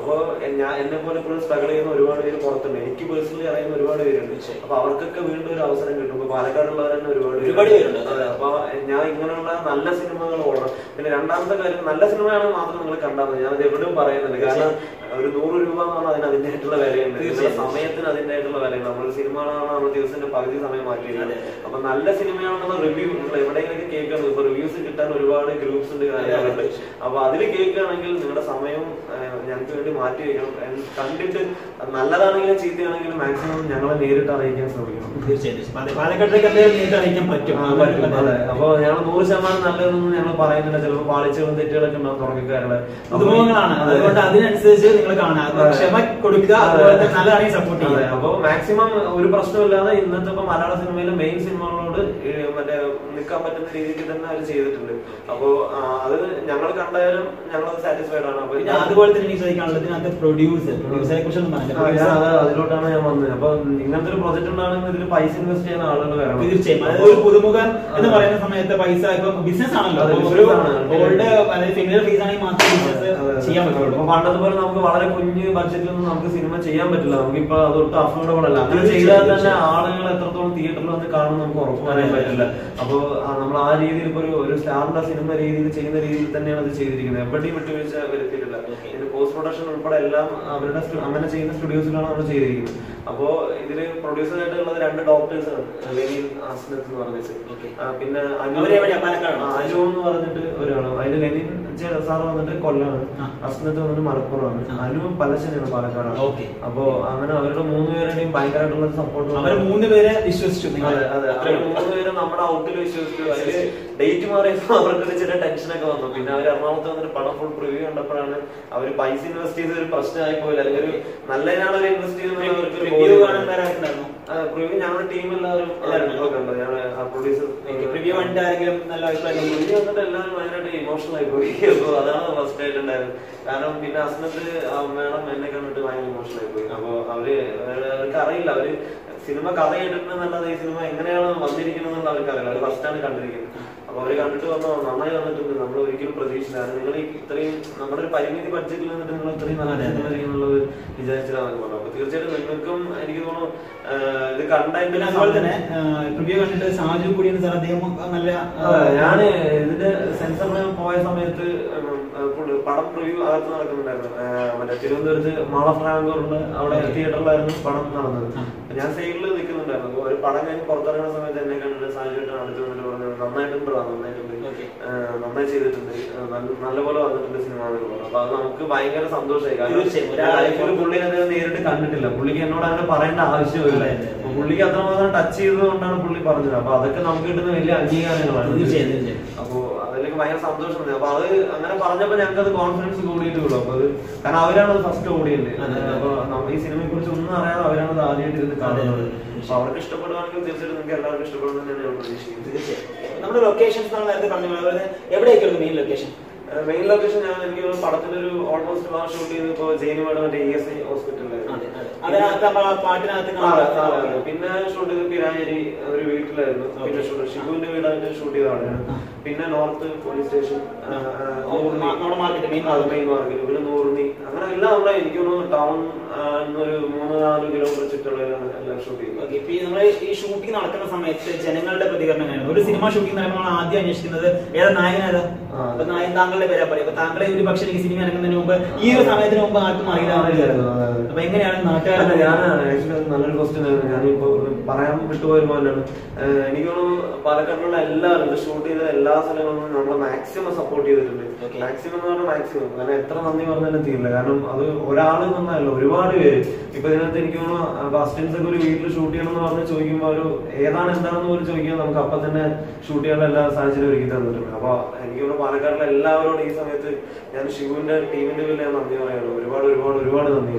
അപ്പൊ ഞാൻ എന്നെ പോലെ ഇപ്പോഴും സ്ട്രഗിൾ ചെയ്യുന്ന ഒരുപാട് പേര് പുറത്തുണ്ട് എനിക്ക് പേഴ്സണലി അറിയുന്ന ഒരുപാട് പേരുണ്ട് ശരി. അപ്പൊ അവർക്കൊക്കെ വീണ്ടും ഒരു അവസരം കിട്ടും ഇപ്പൊ പാലക്കാടുള്ളവർ തന്നെ ഒരുപാട് പേരുണ്ട്. ഒരുപാട് പേരുണ്ട്. അതെ അപ്പൊ ഞാൻ ഇങ്ങനെയുള്ള നല്ല സിനിമകൾ ഓടണം പിന്നെ രണ്ടാമത്തെ കാര്യം നല്ല സിനിമയാണെങ്കിൽ മാത്രം നിങ്ങൾ കണ്ടാൽ മതി ഞാൻ അത് എവിടെയും പറയുന്നുണ്ട് കാരണം ഒരു നൂറ് രൂപ എന്ന് പറഞ്ഞാൽ അതിന് അതിൻ്റെതായിട്ടുള്ള വിലയുണ്ട് നിങ്ങളുടെ തീർച്ചയായും. സമയത്തിന് അതിൻ്റെതായിട്ടുള്ള വിലയുണ്ട് നമ്മൾ സിനിമകളാണ് നമ്മൾ ദിവസത്തിന്റെ പകുതി സമയം മാറ്റിയിരിക്കുന്നത് അതെ. അപ്പൊ നല്ല സിനിമയാണെന്നുള്ള റിവ്യൂ നിങ്ങൾ എവിടെയെങ്കിലും കേൾക്കണം ഇപ്പൊ റിവ്യൂസ് കിട്ടാൻ ഒരുപാട് ഗ്രൂപ്പ്സ് ഉണ്ട് കാര്യങ്ങളുണ്ട് അപ്പൊ അതിൽ കേൾക്കുകയാണെങ്കിൽ നിങ്ങളുടെ സമയം ഏഹ്, ഞങ്ങൾക്ക് വേണ്ടി മാറ്റി വയ്ക്കണം And കണ്ടിട്ട് അത് നല്ലതാണെങ്കിലും ചീത്തയാണെങ്കിലും മാക്സിമം ഞങ്ങളെ നേരിട്ട് അറിയിക്കാൻ ശ്രമിക്കണം തീർച്ചയായിട്ടും പാല- പാലക്കാട്ടേക്ക് എന്തായാലും നേരിട്ട് അറിയിക്കാൻ പറ്റും ആ, പറ്റും. അതെ. അപ്പൊ ഞങ്ങൾ നൂറ് ശതമാനം നല്ലതെന്ന് ഞങ്ങൾ പറയുന്നില്ല ചിലപ്പോൾ പാളിച്ചകളും തെറ്റുകളൊക്കെ ഉണ്ടാവും തുടക്കക്കാരുടെ അപ്പൊ- പുതുമുഖങ്ങളാണ് അതെ. അതുകൊണ്ട് അതിനനുസരിച്ച് നിങ്ങൾ കാണാം അതെ. ക്ഷമ കൊടുക്കുക അതുപോലെ തന്നെ നല്ലതാണെങ്കിൽ സപ്പോർട്ട് അതെ, ചെയ്യുക അപ്പൊ മാക്സിമം ഒരു പ്രശ്നമില്ലാതെ ഇന്നത്തെ ഇപ്പൊ മലയാള സിനിമയിലെ മെയിൻ സിനിമകളോട് ഈ മറ്റേ നിൽക്കാൻ പറ്റുന്ന രീതിക്ക് തന്നെ അവർ ചെയ്തിട്ടുണ്ട് അപ്പോ ആ, അത് ഞങ്ങൾ കണ്ടായാലും ഞങ്ങളത് സാറ്റിസ്ഫൈഡ് ആണ് അപ്പൊ പിന്നെ അതുപോലെ തന്നെ എനിക്ക് ചോദിക്കാനുള്ളത് ഇതിനകത്ത് പ്രൊഡ്യൂസർ പ്രൊഡ്യൂസറെ കുറിച്ചൊന്നും ആ, പറഞ്ഞില്ല ഞാൻ അത് അതിലോട്ടാണ് ഞാൻ വന്നത് അപ്പൊ ഇങ്ങനത്തെ ഒരു പ്രൊജക്ട് ഉണ്ടാണെങ്കിൽ ഇതിൽ പൈസ ഇൻവെസ്റ്റ് ചെയ്യുന്ന ആളുകൾ വരണം തീർച്ചയായും അതായത് അപ്പൊ- ഒരു പുതുമുഖം എന്ന് അതെ. പറയുന്ന സമയത്ത് പൈസ ഇപ്പൊ ബിസിനസ് ആണല്ലോ അതെ, അപ്പൊ business ഒരു ആണ്. ഓൾഡ് അതായത് ഫെമിലിയർ ഫീസ് ആണെങ്കിൽ മാത്രമേ ബിസിനസ് അതെ. ചെയ്യാൻ പറ്റുള്ളൂ ഇപ്പൊ പണ്ടത്തെ പോലെ നമുക്ക് വളരെ കുഞ്ഞ് ബഡ്ജറ്റിലൊന്നും നമുക്ക് സിനിമ ചെയ്യാൻ പറ്റില്ല നമുക്കിപ്പോ അതൊട്ടും അഫോർഡബിൾ അല്ല അങ്ങനെ തീർച്ചയായും, ചെയ്താൽ തന്നെ തീർച്ചയായും. ആളുകൾ എത്രത്തോളം തിയേറ്ററിൽ വന്ന് കാണും നമുക്ക് ഉറപ്പ് പറയാൻ അതെ, അതെ. പറ്റില്ല അപ്പൊ നമ്മൾ ആ രീതിയിൽ ഇപ്പൊ ഒരു ഒരു സ്റ്റാറിന്റെ സിനിമ രീതിയിൽ ചെയ്യുന്ന രീതിയിൽ തന്നെയാണ് അത് ചെയ്തിരിക്കുന്നത് എവിടെയും വിട്ടുവീഴ്ച വരുത്തിയിട്ടില്ല Okay. ഇതിന് പോസ്റ്റ് പ്രൊഡക്ഷൻ ഉൾപ്പെടെ എല്ലാം അവരുടെ stu- അങ്ങനെ ചെയ്യുന്ന സ്റ്റുഡിയോസിലാണ് നമ്മൾ ചെയ്തിരിക്കുന്നത് അപ്പോ ഇതില് പ്രൊഡ്യൂസർ ആയിട്ടുള്ളത് രണ്ട് ഡോക്ടേഴ്സ് ആണ് ലെനിൻ ആസ്നത്ത് എന്ന് പറഞ്ഞിട്ട് Okay. ആ, പിന്നെ അനു അവരെവിടെയാ? പാലക്കാടാണോ? ആ, അനു എന്ന് പറഞ്ഞിട്ട് ഒരാള് അതിൽ ലെനിൻ സാർ വന്നിട്ട് കൊല്ലമാണ് ആ. അസ്നത്ത് വന്നിട്ട് മലപ്പുറമാണ് ആ. അനു പലശനാണ് പാലക്കാടാണ് Okay. അപ്പോ അങ്ങനെ അവരുടെ മൂന്ന് പേരുടെയും ഭയങ്കരമായിട്ടുള്ള സപ്പോർട്ട് അവര് മൂന്ന് പേരെ വിശ്വസിച്ചു നിങ്ങൾ അതെ അതെ അവര് മൂന്ന് പേരും നമ്മുടെ ഔട്ടിൽ വിശ്വസിച്ചു അതില് ഡേറ്റ് മാറിയപ്പോ അവർക്ക് ചെറിയ ടെൻഷനൊക്കെ വന്നു പിന്നെ അവർ എറണാകുളത്ത് വന്നിട്ട് പടം ഫുൾ പ്രിവ്യൂ കണ്ടപ്പോഴാണ് അവര് പൈസ ഇൻവെസ്റ്റ് ചെയ്ത് ഒരു പ്രശ്നമായി പോയില്ല അല്ലെങ്കിൽ ഒരു നല്ലതിനാണ് അവർ ഇൻവെസ്റ്റ് ചെയ്യുന്നത് അവർക്ക് ഒരു റിവ്യൂ ബോധ്യം കാണാൻ നേരമായിട്ടുണ്ടായിരുന്നു പ്രിവ്യൂ ഞങ്ങളുടെ ടീം എല്ലാവരും എല്ലാവരും ഒക്കെ ഉണ്ട് ഞങ്ങളുടെ പ്രൊഡ്യൂസർ റിവ്യൂ കണ്ടിട്ട് ആരെങ്കിലും നല്ല അഭിപ്രായം പുള്ളി വന്നിട്ട് എല്ലാവരും ഭയങ്കരമായിട്ട് ഇമോഷണൽ ആയി പോയി അപ്പൊ അതാണ് ഫസ്റ്റ് ആയിട്ടുണ്ടായത് കാരണം പിന്നെ അസ്നത്ത് മേഡം എന്നെ കണ്ടിട്ട് ഭയങ്കര ഇമോഷണൽ ആയി പോയി അപ്പൊ അവര് അവര് അവർക്ക് അറിയില്ല അവര് സിനിമ കഥ കേട്ടിട്ടുണ്ടെന്നല്ലാതെ ഈ സിനിമ എങ്ങനെയാണ് വന്നിരിക്കുന്നത് അവർക്ക് അറിയില്ല അവര് ഫസ്റ്റ് ആണ് കണ്ടിരിക്കുന്നത് അപ്പൊ അവര് കണ്ടിട്ട് വന്നു നന്നായി വന്നിട്ടുണ്ട് നമ്മൾ ഒരിക്കലും പ്രതീക്ഷിച്ചില്ല കാരണം നിങ്ങൾ ഇത്രയും നമ്മുടെ ഒരു പരിമിതി ബഡ്ജറ്റിൽ നിന്നിട്ട് നിങ്ങൾ ഇത്രയും നല്ല അതെ, അതെ. സിനിമ ചെയ്യുന്നുള്ളത് വിചാരിച്ചിട്ടാണ് പറഞ്ഞു അപ്പൊ തീർച്ചയായിട്ടും നിങ്ങൾക്കും എനിക്ക് തോന്നുന്നു ആഹ് ഇത് കണ്ടതിന്റെ പിന്നെ അതുപോലെ തന്നെ റിവ്യൂ കണ്ടിട്ട് സാജു കൂടിയാണ് സാർ അദ്ദേഹം നല്ല ആ, അതെ, ഞാന് ഇതിന്റെ സെൻസറിന് പോയ സമയത്ത് ഉം, ഏഹ് പുള്ളി- പടം പ്രിവ്യൂ അകത്ത് നടക്കുന്നുണ്ടായിരുന്നു ഏഹ് മറ്റേ തിരുവനന്തപുരത്ത് മാള ഫ്രാങ്കൂറില് അവിടെ തിയേറ്ററിലായിരുന്നു പടം നടന്നത് ആ. അപ്പൊ ഞാൻ സൈഡിൽ നിൽക്കുന്നുണ്ടായിരുന്നു അപ്പൊ ഒരു പടം കഴിഞ്ഞ് പുറത്തിറങ്ങുന്ന സമയത്ത് എന്നെ കണ്ടിട്ട് സാഹചര്യം അടുത്ത് വന്നിട്ട് പറഞ്ഞു നന്നായിട്ടുണ്ട് ബ്രോ, നന്നായിട്ടുണ്ട് Okay. ഏഹ് നന്നായി ചെയ്തിട്ടുണ്ട് ഏഹ് നല്ല- നല്ലപോലെ വന്നിട്ടുണ്ട് സിനിമ എന്നൊക്കെ പറഞ്ഞു അപ്പൊ അത് നമുക്ക് ഭയങ്കര സന്തോഷമായി തീർച്ചയായും. കാരണം ലൈഫിൽ പുള്ളി അത് നേരിട്ട് കണ്ടിട്ടില്ല പുള്ളിക്ക് എന്നോട് അങ്ങനെ പറയേണ്ട ആവശ്യമില്ല അതെ, അതെ, അതെ. അപ്പൊ പുള്ളിക്ക് അത്രമാത്രം ടച്ച് ചെയ്തതുകൊണ്ടാണ് പുള്ളി പറഞ്ഞത് അപ്പൊ അതൊക്കെ നമുക്ക് കിട്ടുന്ന വലിയ അംഗീകാരങ്ങളാണ് തീർച്ചയായും, തീർച്ചയായും. അപ്പൊ അതിലേക്ക് ഭയങ്കര സന്തോഷം തോന്നി അപ്പൊ അത് അങ്ങനെ പറഞ്ഞപ്പോ ഞങ്ങൾക്ക് അത് കോൺഫിഡൻസ് കൂടിയിട്ടുള്ളൂ അപ്പൊ അത് കാരണം അവരാണ് അത് ഫസ്റ്റ് ഓഡിയന്റ് അതെ, അതെ. അപ്പൊ നമ്മ ഈ സിനിമയെ കുറിച്ച് ഒന്നും അറിയാതെ അവരാണ് അത് ആദ്യമായിട്ട് ഇരുന്ന് കാണുന്നത് അതെ, അതെ. അപ്പൊ അവർക്ക് ഇഷ്ടപ്പെടുവാണെങ്കിൽ തീർച്ചയായിട്ടും നിങ്ങൾക്ക് എല്ലാവർക്കും ഇഷ്ടപ്പെടുന്നു തന്നെയാണ് ഞാൻ പ്രതീക്ഷിക്കുന്നത് തീർച്ചയായും നമ്മുടെ ലൊക്കേഷൻസ് നമ്മൾ നേരത്തെ പറഞ്ഞു അതുപോലെ എവിടെയൊക്കെയാണ് മെയിൻ ലൊക്കേഷൻ മെയിൻ ലൊക്കേഷൻ ഞാൻ എനിക്ക് തോന്നുന്നു പടത്തിന്റെ ഒരു ഓൾമോസ്റ്റ് ആ ഷൂട്ട് ചെയ്ത് ഇപ്പോ ജയിനുമായിട്ട് മറ്റേ ഇ എസ് ഐ ഹോസ്പിറ്റലിലായിരുന്നു അതെ അതെ അതിനകത്ത് നമ്മൾ ആ പാട്ടിനകത്ത് ആ, നമ്മൾ- അതെ, അതെ. പിന്നെ ഷൂട്ട് ചെയ്ത് പിരാഞ്ഞേരി ഒരു വീട്ടിലായിരുന്നു പിന്നെ ഷൂട്ട് ഷിബുവിന്റെ വീടായിട്ട് ഷൂട്ട് ചെയ്ത അവിടെയാണ് ആ. പിന്നെ നോർത്ത് പോലീസ് സ്റ്റേഷൻ ആ, ആ, ഓ, നൂറിനി. മാ- നമ്മുടെ മാർക്കറ്റ് മെയിൻ ആ, മെയിൻ മാർക്കറ്റ് പിന്നെ നൂറിനി അങ്ങനെ എല്ലാം നമ്മുടെ എനിക്ക് തോന്നുന്നു ടൗൺ ഒരു മൂന്ന് നാല് കിലോമീറ്റർ ചുറ്റുള്ളവരാണ് എല്ലാം ഷൂട്ട് ചെയ്യുന്നത് ഓക്കെ ഇപ്പൊ നമ്മൾ ഈ ഷൂട്ടിംഗ് നടക്കുന്ന സമയത്ത് ജനങ്ങളുടെ പ്രതികരണം എങ്ങനെയാണ് ഒരു സിനിമ ഷൂട്ടിംഗ് നടക്കുമ്പോൾ നമ്മൾ ആദ്യം അന്വേഷിക്കുന്നത് ഏതാ നായകനേതാ ആ. അപ്പൊ നായകൻ താങ്കളുടെ പേരാ പറയും അപ്പൊ താങ്കളെ ഒരു പക്ഷേ എനിക്ക് സിനിമ ഇറങ്ങുന്നതിന് മുമ്പ് ഈ ഒരു സമയത്തിന് മുമ്പ് ആർക്കും അറിയില്ലായിരുന്നു അതെ, അതെ. അപ്പൊ എങ്ങനെയാണ് അല്ല, നാട്ടുകാരുടെ ഞാൻ ആക്ച്വലി അത് നല്ലൊരു ക്വസ്റ്റ്യൻ ആയിരുന്നു ഞാനിപ്പോ പറയാൻ വിട്ടുപോയൊരു പോലെയാണ് എനിക്ക് തോന്നുന്നു പാലക്കാട്ടിലുള്ള എല്ലാവരും ഇത് ഷൂട്ട് ചെയ്ത എല്ലാ സ്ഥലങ്ങളിലും നമ്മളെ മാക്സിമം സപ്പോർട്ട് ചെയ്തിട്ടുണ്ട് Okay. മാക്സിമം എന്ന് പറഞ്ഞാൽ മാക്സിമം കാരണം എത്ര നന്ദി പറഞ്ഞാലും തീരില്ല കാരണം അത് ഒരാൾ നന്നല്ല ഒരുപാട് പേര് ഇപ്പൊ ഇതിനകത്ത് എനിക്ക് തോന്നുന്നു അസിസ്റ്റൻസ് ഒക്കെ ഒരു വീട്ടിൽ ഷൂട്ട് ചെയ്യണം എന്ന് പറഞ്ഞ് ചോദിക്കുമ്പോൾ ഒരു ഏതാണ് എന്താണെന്ന് പോലും ചോദിക്കാൻ നമുക്ക് അപ്പൊ തന്നെ ഷൂട്ട് ചെയ്യാനുള്ള എല്ലാ സാഹചര്യം ഒരുക്കി തന്നിട്ടുണ്ട് അപ്പൊ എനിക്ക് തോന്നുന്നു പാലക്കാട്ടിലെ എല്ലാവരോടും ഈ സമയത്ത് ഞാൻ ഷിബുവിന്റെ ടീമിന്റെ പേരിൽ ഞാൻ നന്ദി പറയുന്നു ഒരുപാട് ഒരുപാട് ഒരുപാട് നന്ദിയുണ്ട് തീർച്ചയായും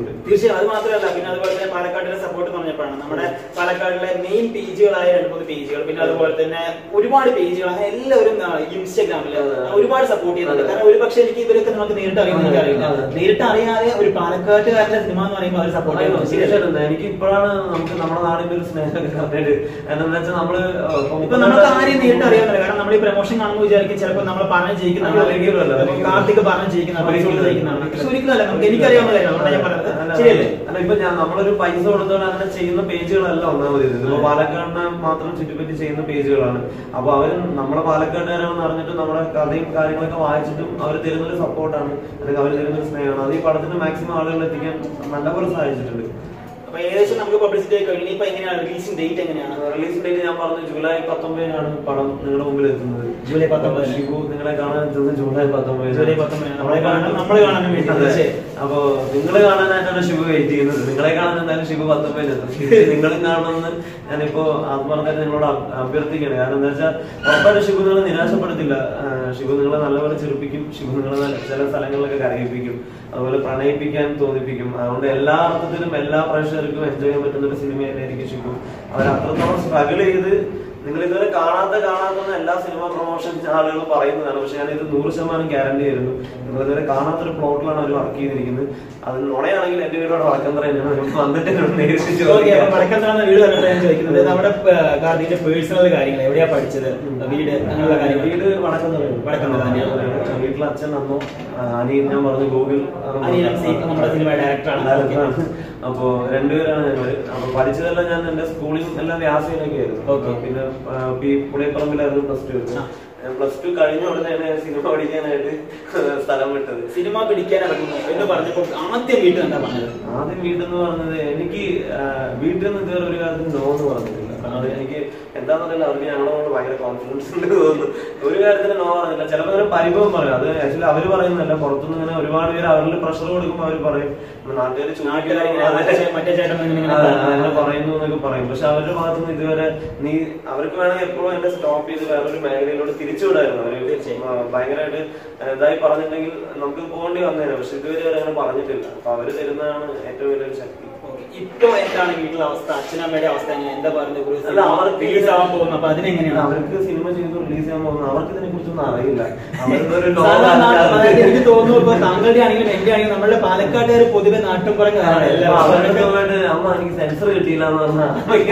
തീർച്ചയായും അത് മാത്രമല്ല പിന്നെ അതുപോലെ തന്നെ പാലക്കാടിന്റെ സപ്പോർട്ട് പറഞ്ഞപ്പോഴാണ് നമ്മുടെ പാലക്കാടിലെ മെയിൻ പേജുകളായ രണ്ട് മൂന്ന് പേജുകൾ പിന്നെ അതുപോലെ തന്നെ ഒരുപാട് പേജുകൾ അങ്ങനെ എല്ലാവരും ആ, ഇൻസ്റ്റാഗ്രാമിൽ അതെ. ഒരുപാട് സപ്പോർട്ട് ചെയ്യുന്നുണ്ട് അതെ. കാരണം ഒരു പക്ഷേ എനിക്ക് ഇവരൊക്കെ നമുക്ക് നേരിട്ട് അറിയുന്ന എനിക്ക് അറിയില്ല അതെ. നേരിട്ട് അറിയാതെ ഒരു പാലക്കാട്ടുകാരന്റെ സിനിമ എന്ന് പറയുമ്പോൾ അവർ സപ്പോർട്ട് ചെയ്യുന്നത് ശരിയല്ലേ തീർച്ചയായിട്ടും എനിക്ക് ഇപ്പോഴാണ് നമുക്ക് നമ്മുടെ നാടിന്റെ ഒരു സ്നേഹം കണ്ടിട്ട് എന്താണെന്ന് വെച്ചാൽ നമ്മള് ഇപ്പൊ നമുക്ക് ആരെയും നേരിട്ട് അറിയാമല്ലോ കാരണം നമ്മൾ ഈ പ്രൊമോഷൻ കാണുമ്പോൾ വിചാരിക്കും ചിലപ്പോൾ നമ്മൾ പറഞ്ഞു ജയിക്കുന്നതാണ് അല്ല, ഒരിക്കലും അല്ല, അല്ലെങ്കിൽ ഒരിക്കലും. കാർത്തിക് പറഞ്ഞു ജയിക്കുന്നതാണ് പൈസ കൊടുത്ത് ജയിക്കുന്നതാണ് പക്ഷെ ഒരിക്കലും അല്ല നമുക്ക് എനിക്കറിയാവുന്ന കാര്യമാണ് അതുകൊണ്ടാണ് ഞാൻ പറഞ്ഞത് അല്ല, ശരിയല്ലേ അല്ല ഇപ്പൊ ഞാൻ നമ്മളൊരു പൈസ കൊടുത്തോണ്ട് അങ്ങനെ ചെയ്യുന്ന പേജുകളല്ല ഒന്നാമത് ഇത് ഇപ്പൊ പാലക്കാടിനെ മാത്രം ചുറ്റിപ്പറ്റി ചെയ്യുന്ന പേജുകളാണ് അപ്പൊ അവര് നമ്മുടെ പാലക്കാട്ടുകാരാണെന്ന് അറിഞ്ഞിട്ട് നമ്മുടെ കഥയും കാര്യങ്ങളൊക്കെ വായിച്ചിട്ടും അവർ തരുന്ന ഒരു സപ്പോർട്ടാണ് അല്ലെങ്കിൽ അവർ തരുന്ന ഒരു സ്നേഹമാണ് അത് ഈ പടത്തിന് മാക്സിമം ആളുകൾ എത്തിക്കാൻ നല്ലപോലെ സഹായിച്ചിട്ടുണ്ട് അപ്പൊ ഏകദേശം നമുക്ക് പബ്ലിസിറ്റി ആയി കഴിഞ്ഞു ഇപ്പൊ എങ്ങനെയാണ് റിലീസിംഗ് ഡേറ്റ് എങ്ങനെയാണ് റിലീസ് ഡേറ്റ് ഞാൻ പറഞ്ഞു ജൂലൈ പത്തൊമ്പതിനാണ് പടം നിങ്ങളുടെ മുമ്പിൽ എത്തുന്നത് ജൂലൈ പത്തൊമ്പതിന്. ഷിബു നിങ്ങളെ കാണാൻ എത്തുന്നത് ജൂലൈ പത്തൊമ്പതിന് ജൂലൈ പത്തൊമ്പതിന്. നമ്മളെ കാണാൻ- നമ്മള് കാണാനും വേണ്ടി. അതെ. തീർച്ചയായും. അപ്പൊ നിങ്ങൾ കാണാനായിട്ടാണ് ഷിബു വെയിറ്റ് ചെയ്യുന്നത് നിങ്ങളെ കാണാൻ എന്തായാലും ഷിബു പത്തൊമ്പതിന് എത്തും തിരിച്ച് നിങ്ങളും കാണണമെന്ന് ഞാനിപ്പോ ആത്മാർത്ഥമായിട്ട് നിങ്ങളോട് അഭ- അഭ്യർത്ഥിക്കുകയാണ് കാരണം എന്താ വെച്ചാൽ ഉറപ്പായിട്ട് ഷിബു നിങ്ങളെ നിരാശപ്പെടുത്തില്ല ആ, ഷിബു നിങ്ങളെ നല്ലപോലെ ചെറുപ്പിക്കും ഷിബു നിങ്ങളെ നല്ല- ചില സ്ഥലങ്ങളിലൊക്കെ കരയിപ്പിക്കും അതുപോലെ പ്രണയിപ്പിക്കാൻ തോന്നിപ്പിക്കും അതുകൊണ്ട് എല്ലാ അർത്ഥത്തിലും എല്ലാ പ്രേക്ഷകർക്കും എൻജോയ് ചെയ്യാൻ പറ്റുന്ന ഒരു സിനിമ തന്നെയായിരിക്കും ഷിബു അവർ അത്രത്തോളം സ്ട്രഗിൾ ചെയ്ത് നിങ്ങൾ ഇതുവരെ കാണാത്ത കാണാത്ത എല്ലാ സിനിമ പ്രൊമോഷൻ ആളുകൾ പറയുന്നതാണ് പക്ഷെ ഞാൻ ഇത് നൂറ് ശതമാനം ഗ്യാരണ്ടി ആയിരുന്നു നിങ്ങൾ ഇതുവരെ കാണാത്തൊരു പ്ലോട്ടിലാണ് അവർ വർക്ക് ചെയ്തിരിക്കുന്നത് അത് നുണയാണെങ്കിൽ എന്റെ വീടോടെ വടക്കം തന്നെയാണ് നിങ്ങൾക്ക് വന്നിട്ട് എന്നോട് നേരിട്ട് ഓക്കെ അപ്പൊ ചോദിക്കാം വടക്കത്താണ് വീട് പറഞ്ഞിട്ട് ഞാൻ ചോദിക്കുന്നത് നമ്മുടെ കാർത്തിന്റെ പേഴ്സണൽ കാര്യങ്ങൾ എവിടെയാ പഠിച്ചത് വീട് അങ്ങനെയുള്ള കാര്യങ്ങൾ വീട് വടക്കം വടക്കം തന്നെയാണ്. വീട്ടിൽ അച്ഛൻ അമ്മ അനിയൻ ഞാൻ പറഞ്ഞു ഗൂഗിൾ അനിയൻ സി- നമ്മുടെ സിനിമ ഡയറക്ടറാണ് ഡയറക്ടറാണ്. അപ്പൊ രണ്ടുപേരാണ് ഞങ്ങള് അപ്പൊ പഠിച്ചതെല്ലാം ഞാൻ എന്റെ സ്കൂളിൽ എല്ലാം വ്യാസയിലൊക്കെ ആയിരുന്നു Okay. പിന്നെ ആ, പി- പുളിയപ്പറമ്പിലായിരുന്നു പ്ലസ് ടു ആ. പ്ലസ് ടു കഴിഞ്ഞ ഉടനെയാണ് ഞാൻ സിനിമ പഠിക്കാനായിട്ട് സ്ഥലം വിട്ടത് സിനിമ പിടിക്കാൻ ഇറങ്ങുന്നു എന്ന് പറഞ്ഞപ്പോൾ ആദ്യം വീട്ടിൽ എന്താ പറഞ്ഞത് ആദ്യം വീടെന്ന് പറഞ്ഞത് എനിക്ക് ആ, വീട്ടിൽ നിന്ന് ഇതുവരെ ഒരു കാര്യത്തിൽ നോ എന്ന് പറഞ്ഞിട്ടില്ല അത് എനിക്ക് എന്താന്ന് പറഞ്ഞാൽ അവർക്ക് ഞങ്ങളോട് ഭയങ്കര കോൺഫിഡൻസ് ഉണ്ട് തോന്നുന്നു ഒരു കാര്യത്തിന് നോ പറഞ്ഞില്ല ചിലപ്പോൾ അങ്ങനെ പരിഭവം പറയും അത് ആക്ച്വലി അവര് പറയുന്നല്ല പുറത്തുനിന്ന് ഇങ്ങനെ ഒരുപാട് പേര് അവരിൽ പ്രഷർ കൊടുക്കുമ്പോൾ അവർ പറയും നാട്ടുകാർ നാട്ടുകാരിങ്ങനെ മറ്റേ ചേ- മറ്റേ ചേട്ടൻ ഇങ്ങനെ അതെ, അങ്ങനെ പറയുന്നു എന്നൊക്കെ പറയും പക്ഷെ അവരുടെ ഭാഗത്തുനിന്ന് ഇതുവരെ നീ അവർക്ക് വേണമെങ്കിൽ എപ്പോഴും എന്നെ സ്റ്റോപ്പ് ചെയ്ത് വേറൊരു മേഖലയിലോട്ട് തിരിച്ചുവിടായിരുന്നു അവര് തീർച്ചയായും. ആ, ഭയങ്കരമായിട്ട് ഇതായി പറഞ്ഞിട്ടുണ്ടെങ്കിൽ നമുക്ക് പോകേണ്ടി വന്നേനെ പക്ഷെ ഇതുവരെ അവർ അങ്ങനെ പറഞ്ഞിട്ടില്ല അപ്പൊ അവര് തരുന്നതാണ് ഏറ്റവും വലിയൊരു ശക്തി Okay. ഇപ്പൊ എന്താണ് വീട്ടിലെ അവസ്ഥ അച്ഛനമ്മയുടെ അവസ്ഥ എങ്ങനെ എന്താ പറഞ്ഞത് ഒരു അല്ല, അവർക്ക് റിലീസ് ആവാൻ പോകുന്നു അപ്പൊ അതിനെങ്ങനെയാണ് അവർക്ക് സിനിമ ചെയ്ത് റിലീസ് ചെയ്യാൻ പോകുന്നത് അവർക്ക് ഇതിനെ കുറിച്ചൊന്നും അറിയില്ല അവരുടെ ഒരു സാധാരണ അതായത് എനിക്ക് ലോകം തോന്നുന്നു ഇപ്പൊ താങ്കളുടെ ആണെങ്കിലും എന്റെ ആണെങ്കിലും നമ്മുടെ പാലക്കാട്ടുകാർ പൊതുവെ നാട്ടുംപുറക്കാരാണ് അപ്പൊ അവരുടെ എല്ലാവരും സുഖമായിട്ട് അമ്മ എനിക്ക് സെൻസർ കിട്ടിയില്ല എന്ന് പറഞ്ഞാൽ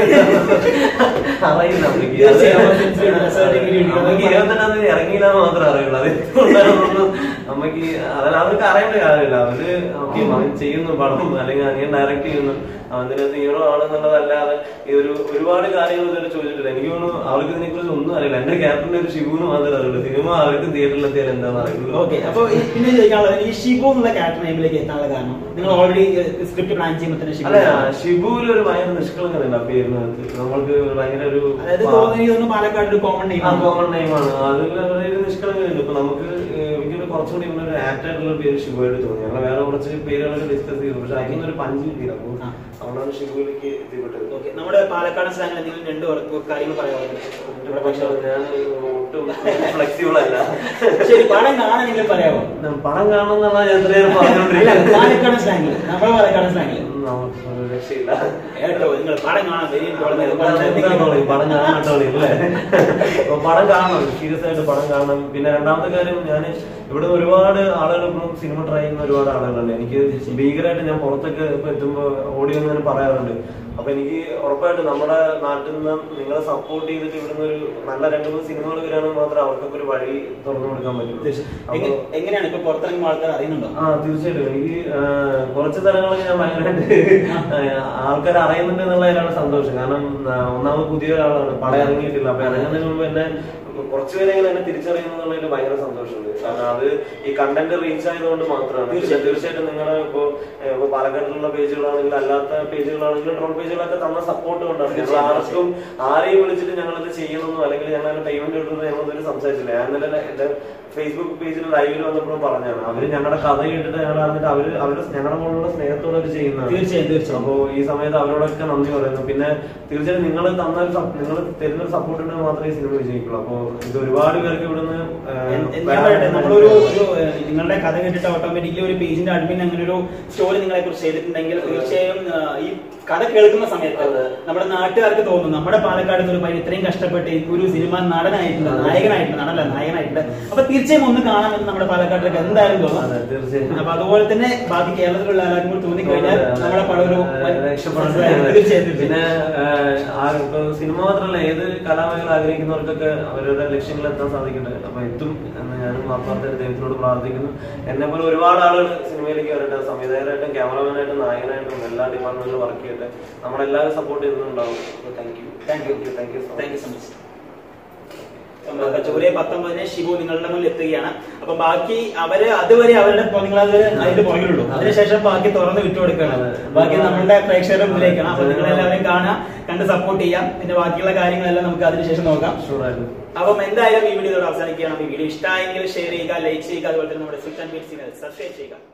അറിയില്ല അമ്മയ്ക്ക്. തീർച്ചയായും അമ്മ sensor കിട്ടില്ല, certificate കിട്ടില്ല. അമ്മയ്ക്ക് ഇരുപത്തെട്ടാം തീയതി ഇറങ്ങിയില്ല എന്ന് മാത്രമേ അറിയുള്ളൂ അത് എന്തുകൊണ്ടാണെന്നൊന്നും അമ്മയ്ക്ക് അതല്ല അവർക്ക് അറിയേണ്ട കാര്യമില്ല അവര് ഓക്കെ അവൻ ചെയ്യുന്നു പടം അല്ലെങ്കിൽ അനിയൻ ഡയറക്ട് ചെയ്യുന്നു അതിനകത്ത് ഹീറോ ആണെന്നുള്ളതല്ലാതെ ഈ ഒരു ഒരുപാട് കാര്യങ്ങൾ ഇതുവരെ ചോദിച്ചിട്ടില്ല എനിക്ക് തോന്നുന്നു അവർക്ക് ഇതിനെ കുറിച്ച് ഒന്നും അറിയില്ല എന്റെ ക്യാപ്റ്റന്റെ ഒരു ഷിബുന്ന് മാത്രമേ അറിയുള്ളൂ സിനിമ അവർക്ക് തിയേറ്ററിൽ എത്തിയാൽ എന്താണെന്ന് അറിയുള്ളൂ ഓക്കെ അപ്പൊ ഈ- പിന്നെ ചോദിക്കാനുള്ളത് ഈ ഷിബു എന്നുള്ള ക്യാരക്ടർ നെയിമിലേക്ക് എത്താനുള്ള കാരണം നിങ്ങൾ ഓൾറെഡി സ്ക്രിപ്റ്റ് പ്ലാൻ ചെയ്യുമ്പോൾ തന്നെ ഷിബു അല്ല ഷിബുവിൽ ഒരു ഭയങ്കര നിഷ്കളങ്കത ഉണ്ട് ആ പേരിനകത്ത് നമ്മൾക്ക് ഭയങ്കര ഒരു അതായത് തോന്നുന്നു എനിക്ക് തോന്നുന്നു പാലക്കാട് ഒരു കോമൺ നെയിം ആ കോമൺ നെയിമാണ് അതിൽ ഒരു നിഷ്കളങ്കതയുണ്ട് ഇപ്പൊ നമുക്ക് ഏഹ്, എനിക്കൊരു കുറച്ചുകൂടി ഇങ്ങനെ ഒരു ആപ്റ്റ് ആയിട്ടുള്ള പേര് ഷിബുവായിട്ട് തോന്നി ഞങ്ങൾ വേറെ കുറച്ച് പേരുകളൊക്കെ ഡിസ്കസ് ചെയ്തു പക്ഷെ അതിനൊന്നും ഒരു പഞ്ച് കിട്ടിയില്ല അപ്പൊ ആ. അതുകൊണ്ടാണ് ഷിബുവിലേക്ക് എത്തിപ്പെട്ടത് ഓക്കെ നമ്മുടെ പാലക്കാട് സ്ലാങ്ങിൽ എന്തെങ്കിലും രണ്ട് ഉറപ്പ് കാര്യങ്ങൾ പറയാറുണ്ട് ഇവിടെ പക്ഷെ ഞാൻ ഒട്ടും ഫ്ലെക്സിബിൾ അല്ല ശരി പടം കാണാനെങ്കിലും പറയാമോ ഞാൻ പടം കാണണമെന്നുള്ള ഞാൻ എത്രയും അല്ല പറഞ്ഞോണ്ടിരിക്കുന്നത് പാലക്കാട് സ്ലാങ്ങിൽ നമ്മുടെ പാലക്കാട് സ്ലാങ്ങിൽ നമുക്കൊരു രക്ഷയില്ല കേട്ടോ നിങ്ങൾ പടം കാണാൻ വരും എന്താ പടം കാണാൻ കേട്ടോളി അല്ലേ അപ്പൊ പടം കാണണം സീരിയസ് ആയിട്ട് പടം കാണണം പിന്നെ രണ്ടാമത്തെ കാര്യം ഞാൻ ഇവിടെ ഒരുപാട് ആളുകൾ ഇപ്പം സിനിമ ട്രൈ ചെയ്യുന്ന ഒരുപാട് ആളുകളുണ്ട് എനിക്ക് ഭീകരമായിട്ട് ഞാൻ പുറത്തൊക്കെ ഇപ്പൊ എത്തുമ്പോ ഓടി വന്ന് ഞാൻ പറയാറുണ്ട് അപ്പൊ എനിക്ക് ഉറപ്പായിട്ട് നമ്മുടെ നാട്ടിൽ നിന്ന് നിങ്ങളെ സപ്പോർട്ട് ചെയ്തിട്ട് ഇവിടുന്ന് ഒരു നല്ല രണ്ട് മൂന്ന് സിനിമകൾ വരികയാണെങ്കിൽ മാത്രമേ അവർക്കൊക്കെ ഒരു വഴി തുറന്നു കൊടുക്കാൻ പറ്റൂ അപ്പൊ എങ്ങനെയാണ് ഇപ്പൊ പുറത്തിറങ്ങുമ്പോൾ ആൾക്കാർ അറിയുന്നുണ്ടോ ആ തീർച്ചയായിട്ടും എനിക്ക് ആ, കുറച്ച് സ്ഥലങ്ങളൊക്കെ ഞാൻ ഭയങ്കരമായിട്ട് ആൾക്കാർ അറിയുന്നുണ്ട് എന്നുള്ളതിലാണ് സന്തോഷം കാരണം ആ, ഒന്നാമത് പുതിയ ഒരാളാണ് പടം ഇറങ്ങിയിട്ടില്ല അപ്പൊ ഇറങ്ങുന്നതിന് മുമ്പ് എന്നെ കുറച്ച് പേരെങ്കിലും എന്നെ തിരിച്ചറിയുന്നു എന്നുള്ളതിൽ ഭയങ്കര സന്തോഷമുണ്ട് കാരണം അത് ഈ കണ്ടന്റ് റീച്ച് ആയതുകൊണ്ട് മാത്രമാണ് തീർച്ചയായിട്ടും തീർച്ചയായിട്ടും നിങ്ങളുടെ ഇപ്പോ ഏ, ഇപ്പോ പാലക്കാട്ടിലുള്ള പേജുകളാണെങ്കിലും അല്ലാത്ത പേജുകളാണെങ്കിലും ട്രോൾ പേജുകളൊക്കെ തന്ന സപ്പോർട്ട് കൊണ്ടാണ് ഞങ്ങൾ ആർക്കും ആരെയും വിളിച്ചിട്ട് ഞങ്ങളത് ചെയ്യണമെന്നോ അല്ലെങ്കിൽ ഞങ്ങൾ പേയ്മെന്റ് കിട്ടുന്നത് ഞങ്ങളൊന്നും സംസാരിച്ചില്ല ഞാൻ ഇന്നലെ എന്റെ ഫേസ്ബുക്ക് പേജിൽ ലൈവിൽ വന്നപ്പോഴും പറഞ്ഞാണ് അവര് ഞങ്ങളുടെ കഥ കേട്ടിട്ട് ഞങ്ങൾ അറിഞ്ഞിട്ട് അവര് അവരുടെ ഞങ്ങളുടെ മുകളിലുള്ള സ്നേഹത്തോടെ അവർ ചെയ്യുന്നതാണ് തീർച്ചയായും തീർച്ചയായും അപ്പോ ഈ സമയത്ത് അവരോടൊക്കെ നന്ദി പറയുന്നു പിന്നെ തീർച്ചയായും നിങ്ങൾ തന്ന ഒരു നിങ്ങൾ തരുന്ന ഒരു സപ്പോർട്ട് ഉണ്ടെങ്കിൽ മാത്രമേ ഈ സിനിമ വിജയിക്കുള്ളൂ അപ്പോ ഇത് ഒരുപാട് പേർക്ക് ഇവിടുന്ന് എൻ- എൻ- ഞാൻ പറയട്ടെ നമ്മളൊരു ഒരു ഏഹ്, നിങ്ങളുടെ കഥ കേട്ടിട്ട് ഓട്ടോമാറ്റിക്കലി ഒരു പേജിന്റെ അഡ്മിൻ അങ്ങനെ ഒരു സ്റ്റോറി നിങ്ങളെ കുറിച്ച് ചെയ്തിട്ടുണ്ടെങ്കിൽ തീർച്ചയായും ഏഹ്, ഈ കഥ കേൾക്കുന്ന സമയത്ത് അതെ. നമ്മുടെ നാട്ടുകാർക്ക് തോന്നും നമ്മുടെ പാലക്കാട് നിന്ന് ഒരു പയ്യൻ ഇത്രയും കഷ്ടപ്പെട്ട് ഒരു സിനിമ നടനായിട്ടുണ്ട് നായകനായിട്ടുണ്ട് നടനല്ല നായകനായിട്ടുണ്ട് അപ്പൊ തീർച്ചയായും ഒന്ന് കാണാമെന്ന് നമ്മുടെ പാലക്കാട്ടിലേക്ക് എന്തായാലും തോന്നും അതെ തീർച്ചയായും അപ്പൊ അതുപോലെ തന്നെ ബാക്കി കേരളത്തിലുള്ള ആൾക്കാർക്ക് കൂടി തോന്നിക്കഴിഞ്ഞാൽ നമ്മുടെ പടം ഒരു വൻ- രക്ഷപ്പെടാൻ തീർച്ചയായും പിന്നെ തീർച്ചയായും. ആ, ഇപ്പൊ സിനിമ മാത്രമല്ല ഏത് കലാമേഖല ആഗ്രഹിക്കുന്നവർക്കൊക്കെ അവരുടെ ലക്ഷ്യങ്ങൾ എത്താൻ സാധിക്കട്ടെ അപ്പൊ എത്തും എന്ന് ഞാനും ആത്മാർത്ഥ ദൈവത്തിനോട് പ്രാർത്ഥിക്കുന്നു എന്നെ പോലെ ഒരുപാട് ആളുകൾ സിനിമയിലേക്ക് വരട്ടെ സംവിധായകരായിട്ടും ക്യാമറമാനായിട്ടും നായകനായിട്ടും എല്ലാ ഡിപ്പാർട്ട്മെന്റിലും വർക്ക് ചെയ്യട്ടെ നമ്മളെല്ലാവരും സപ്പോർട്ട് ചെയ്യുന്നുണ്ടാവും thank you thank you thank you so thank you so much July പത്തൊമ്പതിന് ഷിബു നിങ്ങളുടെ മുന്നിൽ എത്തുകയാണ് അപ്പൊ ബാക്കി അവര് അതുവരെ അവരുടെ ഇപ്പൊ നിങ്ങൾ അത് അതിന്റെ പുറകിലുള്ളൂ അതിനുശേഷം ബാക്കി തുറന്ന് വിട്ടുകൊടുക്കുകയാണ് അതെ. ബാക്കി നമ്മളുടെ പ്രേക്ഷകരുടെ മുന്നിലേക്കാണ് അപ്പൊ നിങ്ങൾ എല്ലാവരും കാണാം കണ്ട് സപ്പോർട്ട് ചെയ്യാം പിന്നെ ബാക്കിയുള്ള കാര്യങ്ങളെല്ലാം നമുക്ക് അതിനുശേഷം നോക്കാം ഷുവറായിട്ടും അപ്പം എന്തായാലും ഈ വീഡിയോ അവസാനിക്കുകയാണ് അപ്പൊ ഈ വീഡിയോ ഇഷ്ടമായെങ്കിൽ ഷെയർ ചെയ്യുക ലൈക്ക് ചെയ്യുക അതുപോലെ തന്നെ നമ്മുടെ സുൽത്താൻ ബീറ്റ്സിനെ സബ്സ്ക്രൈബ് ചെയ്യുക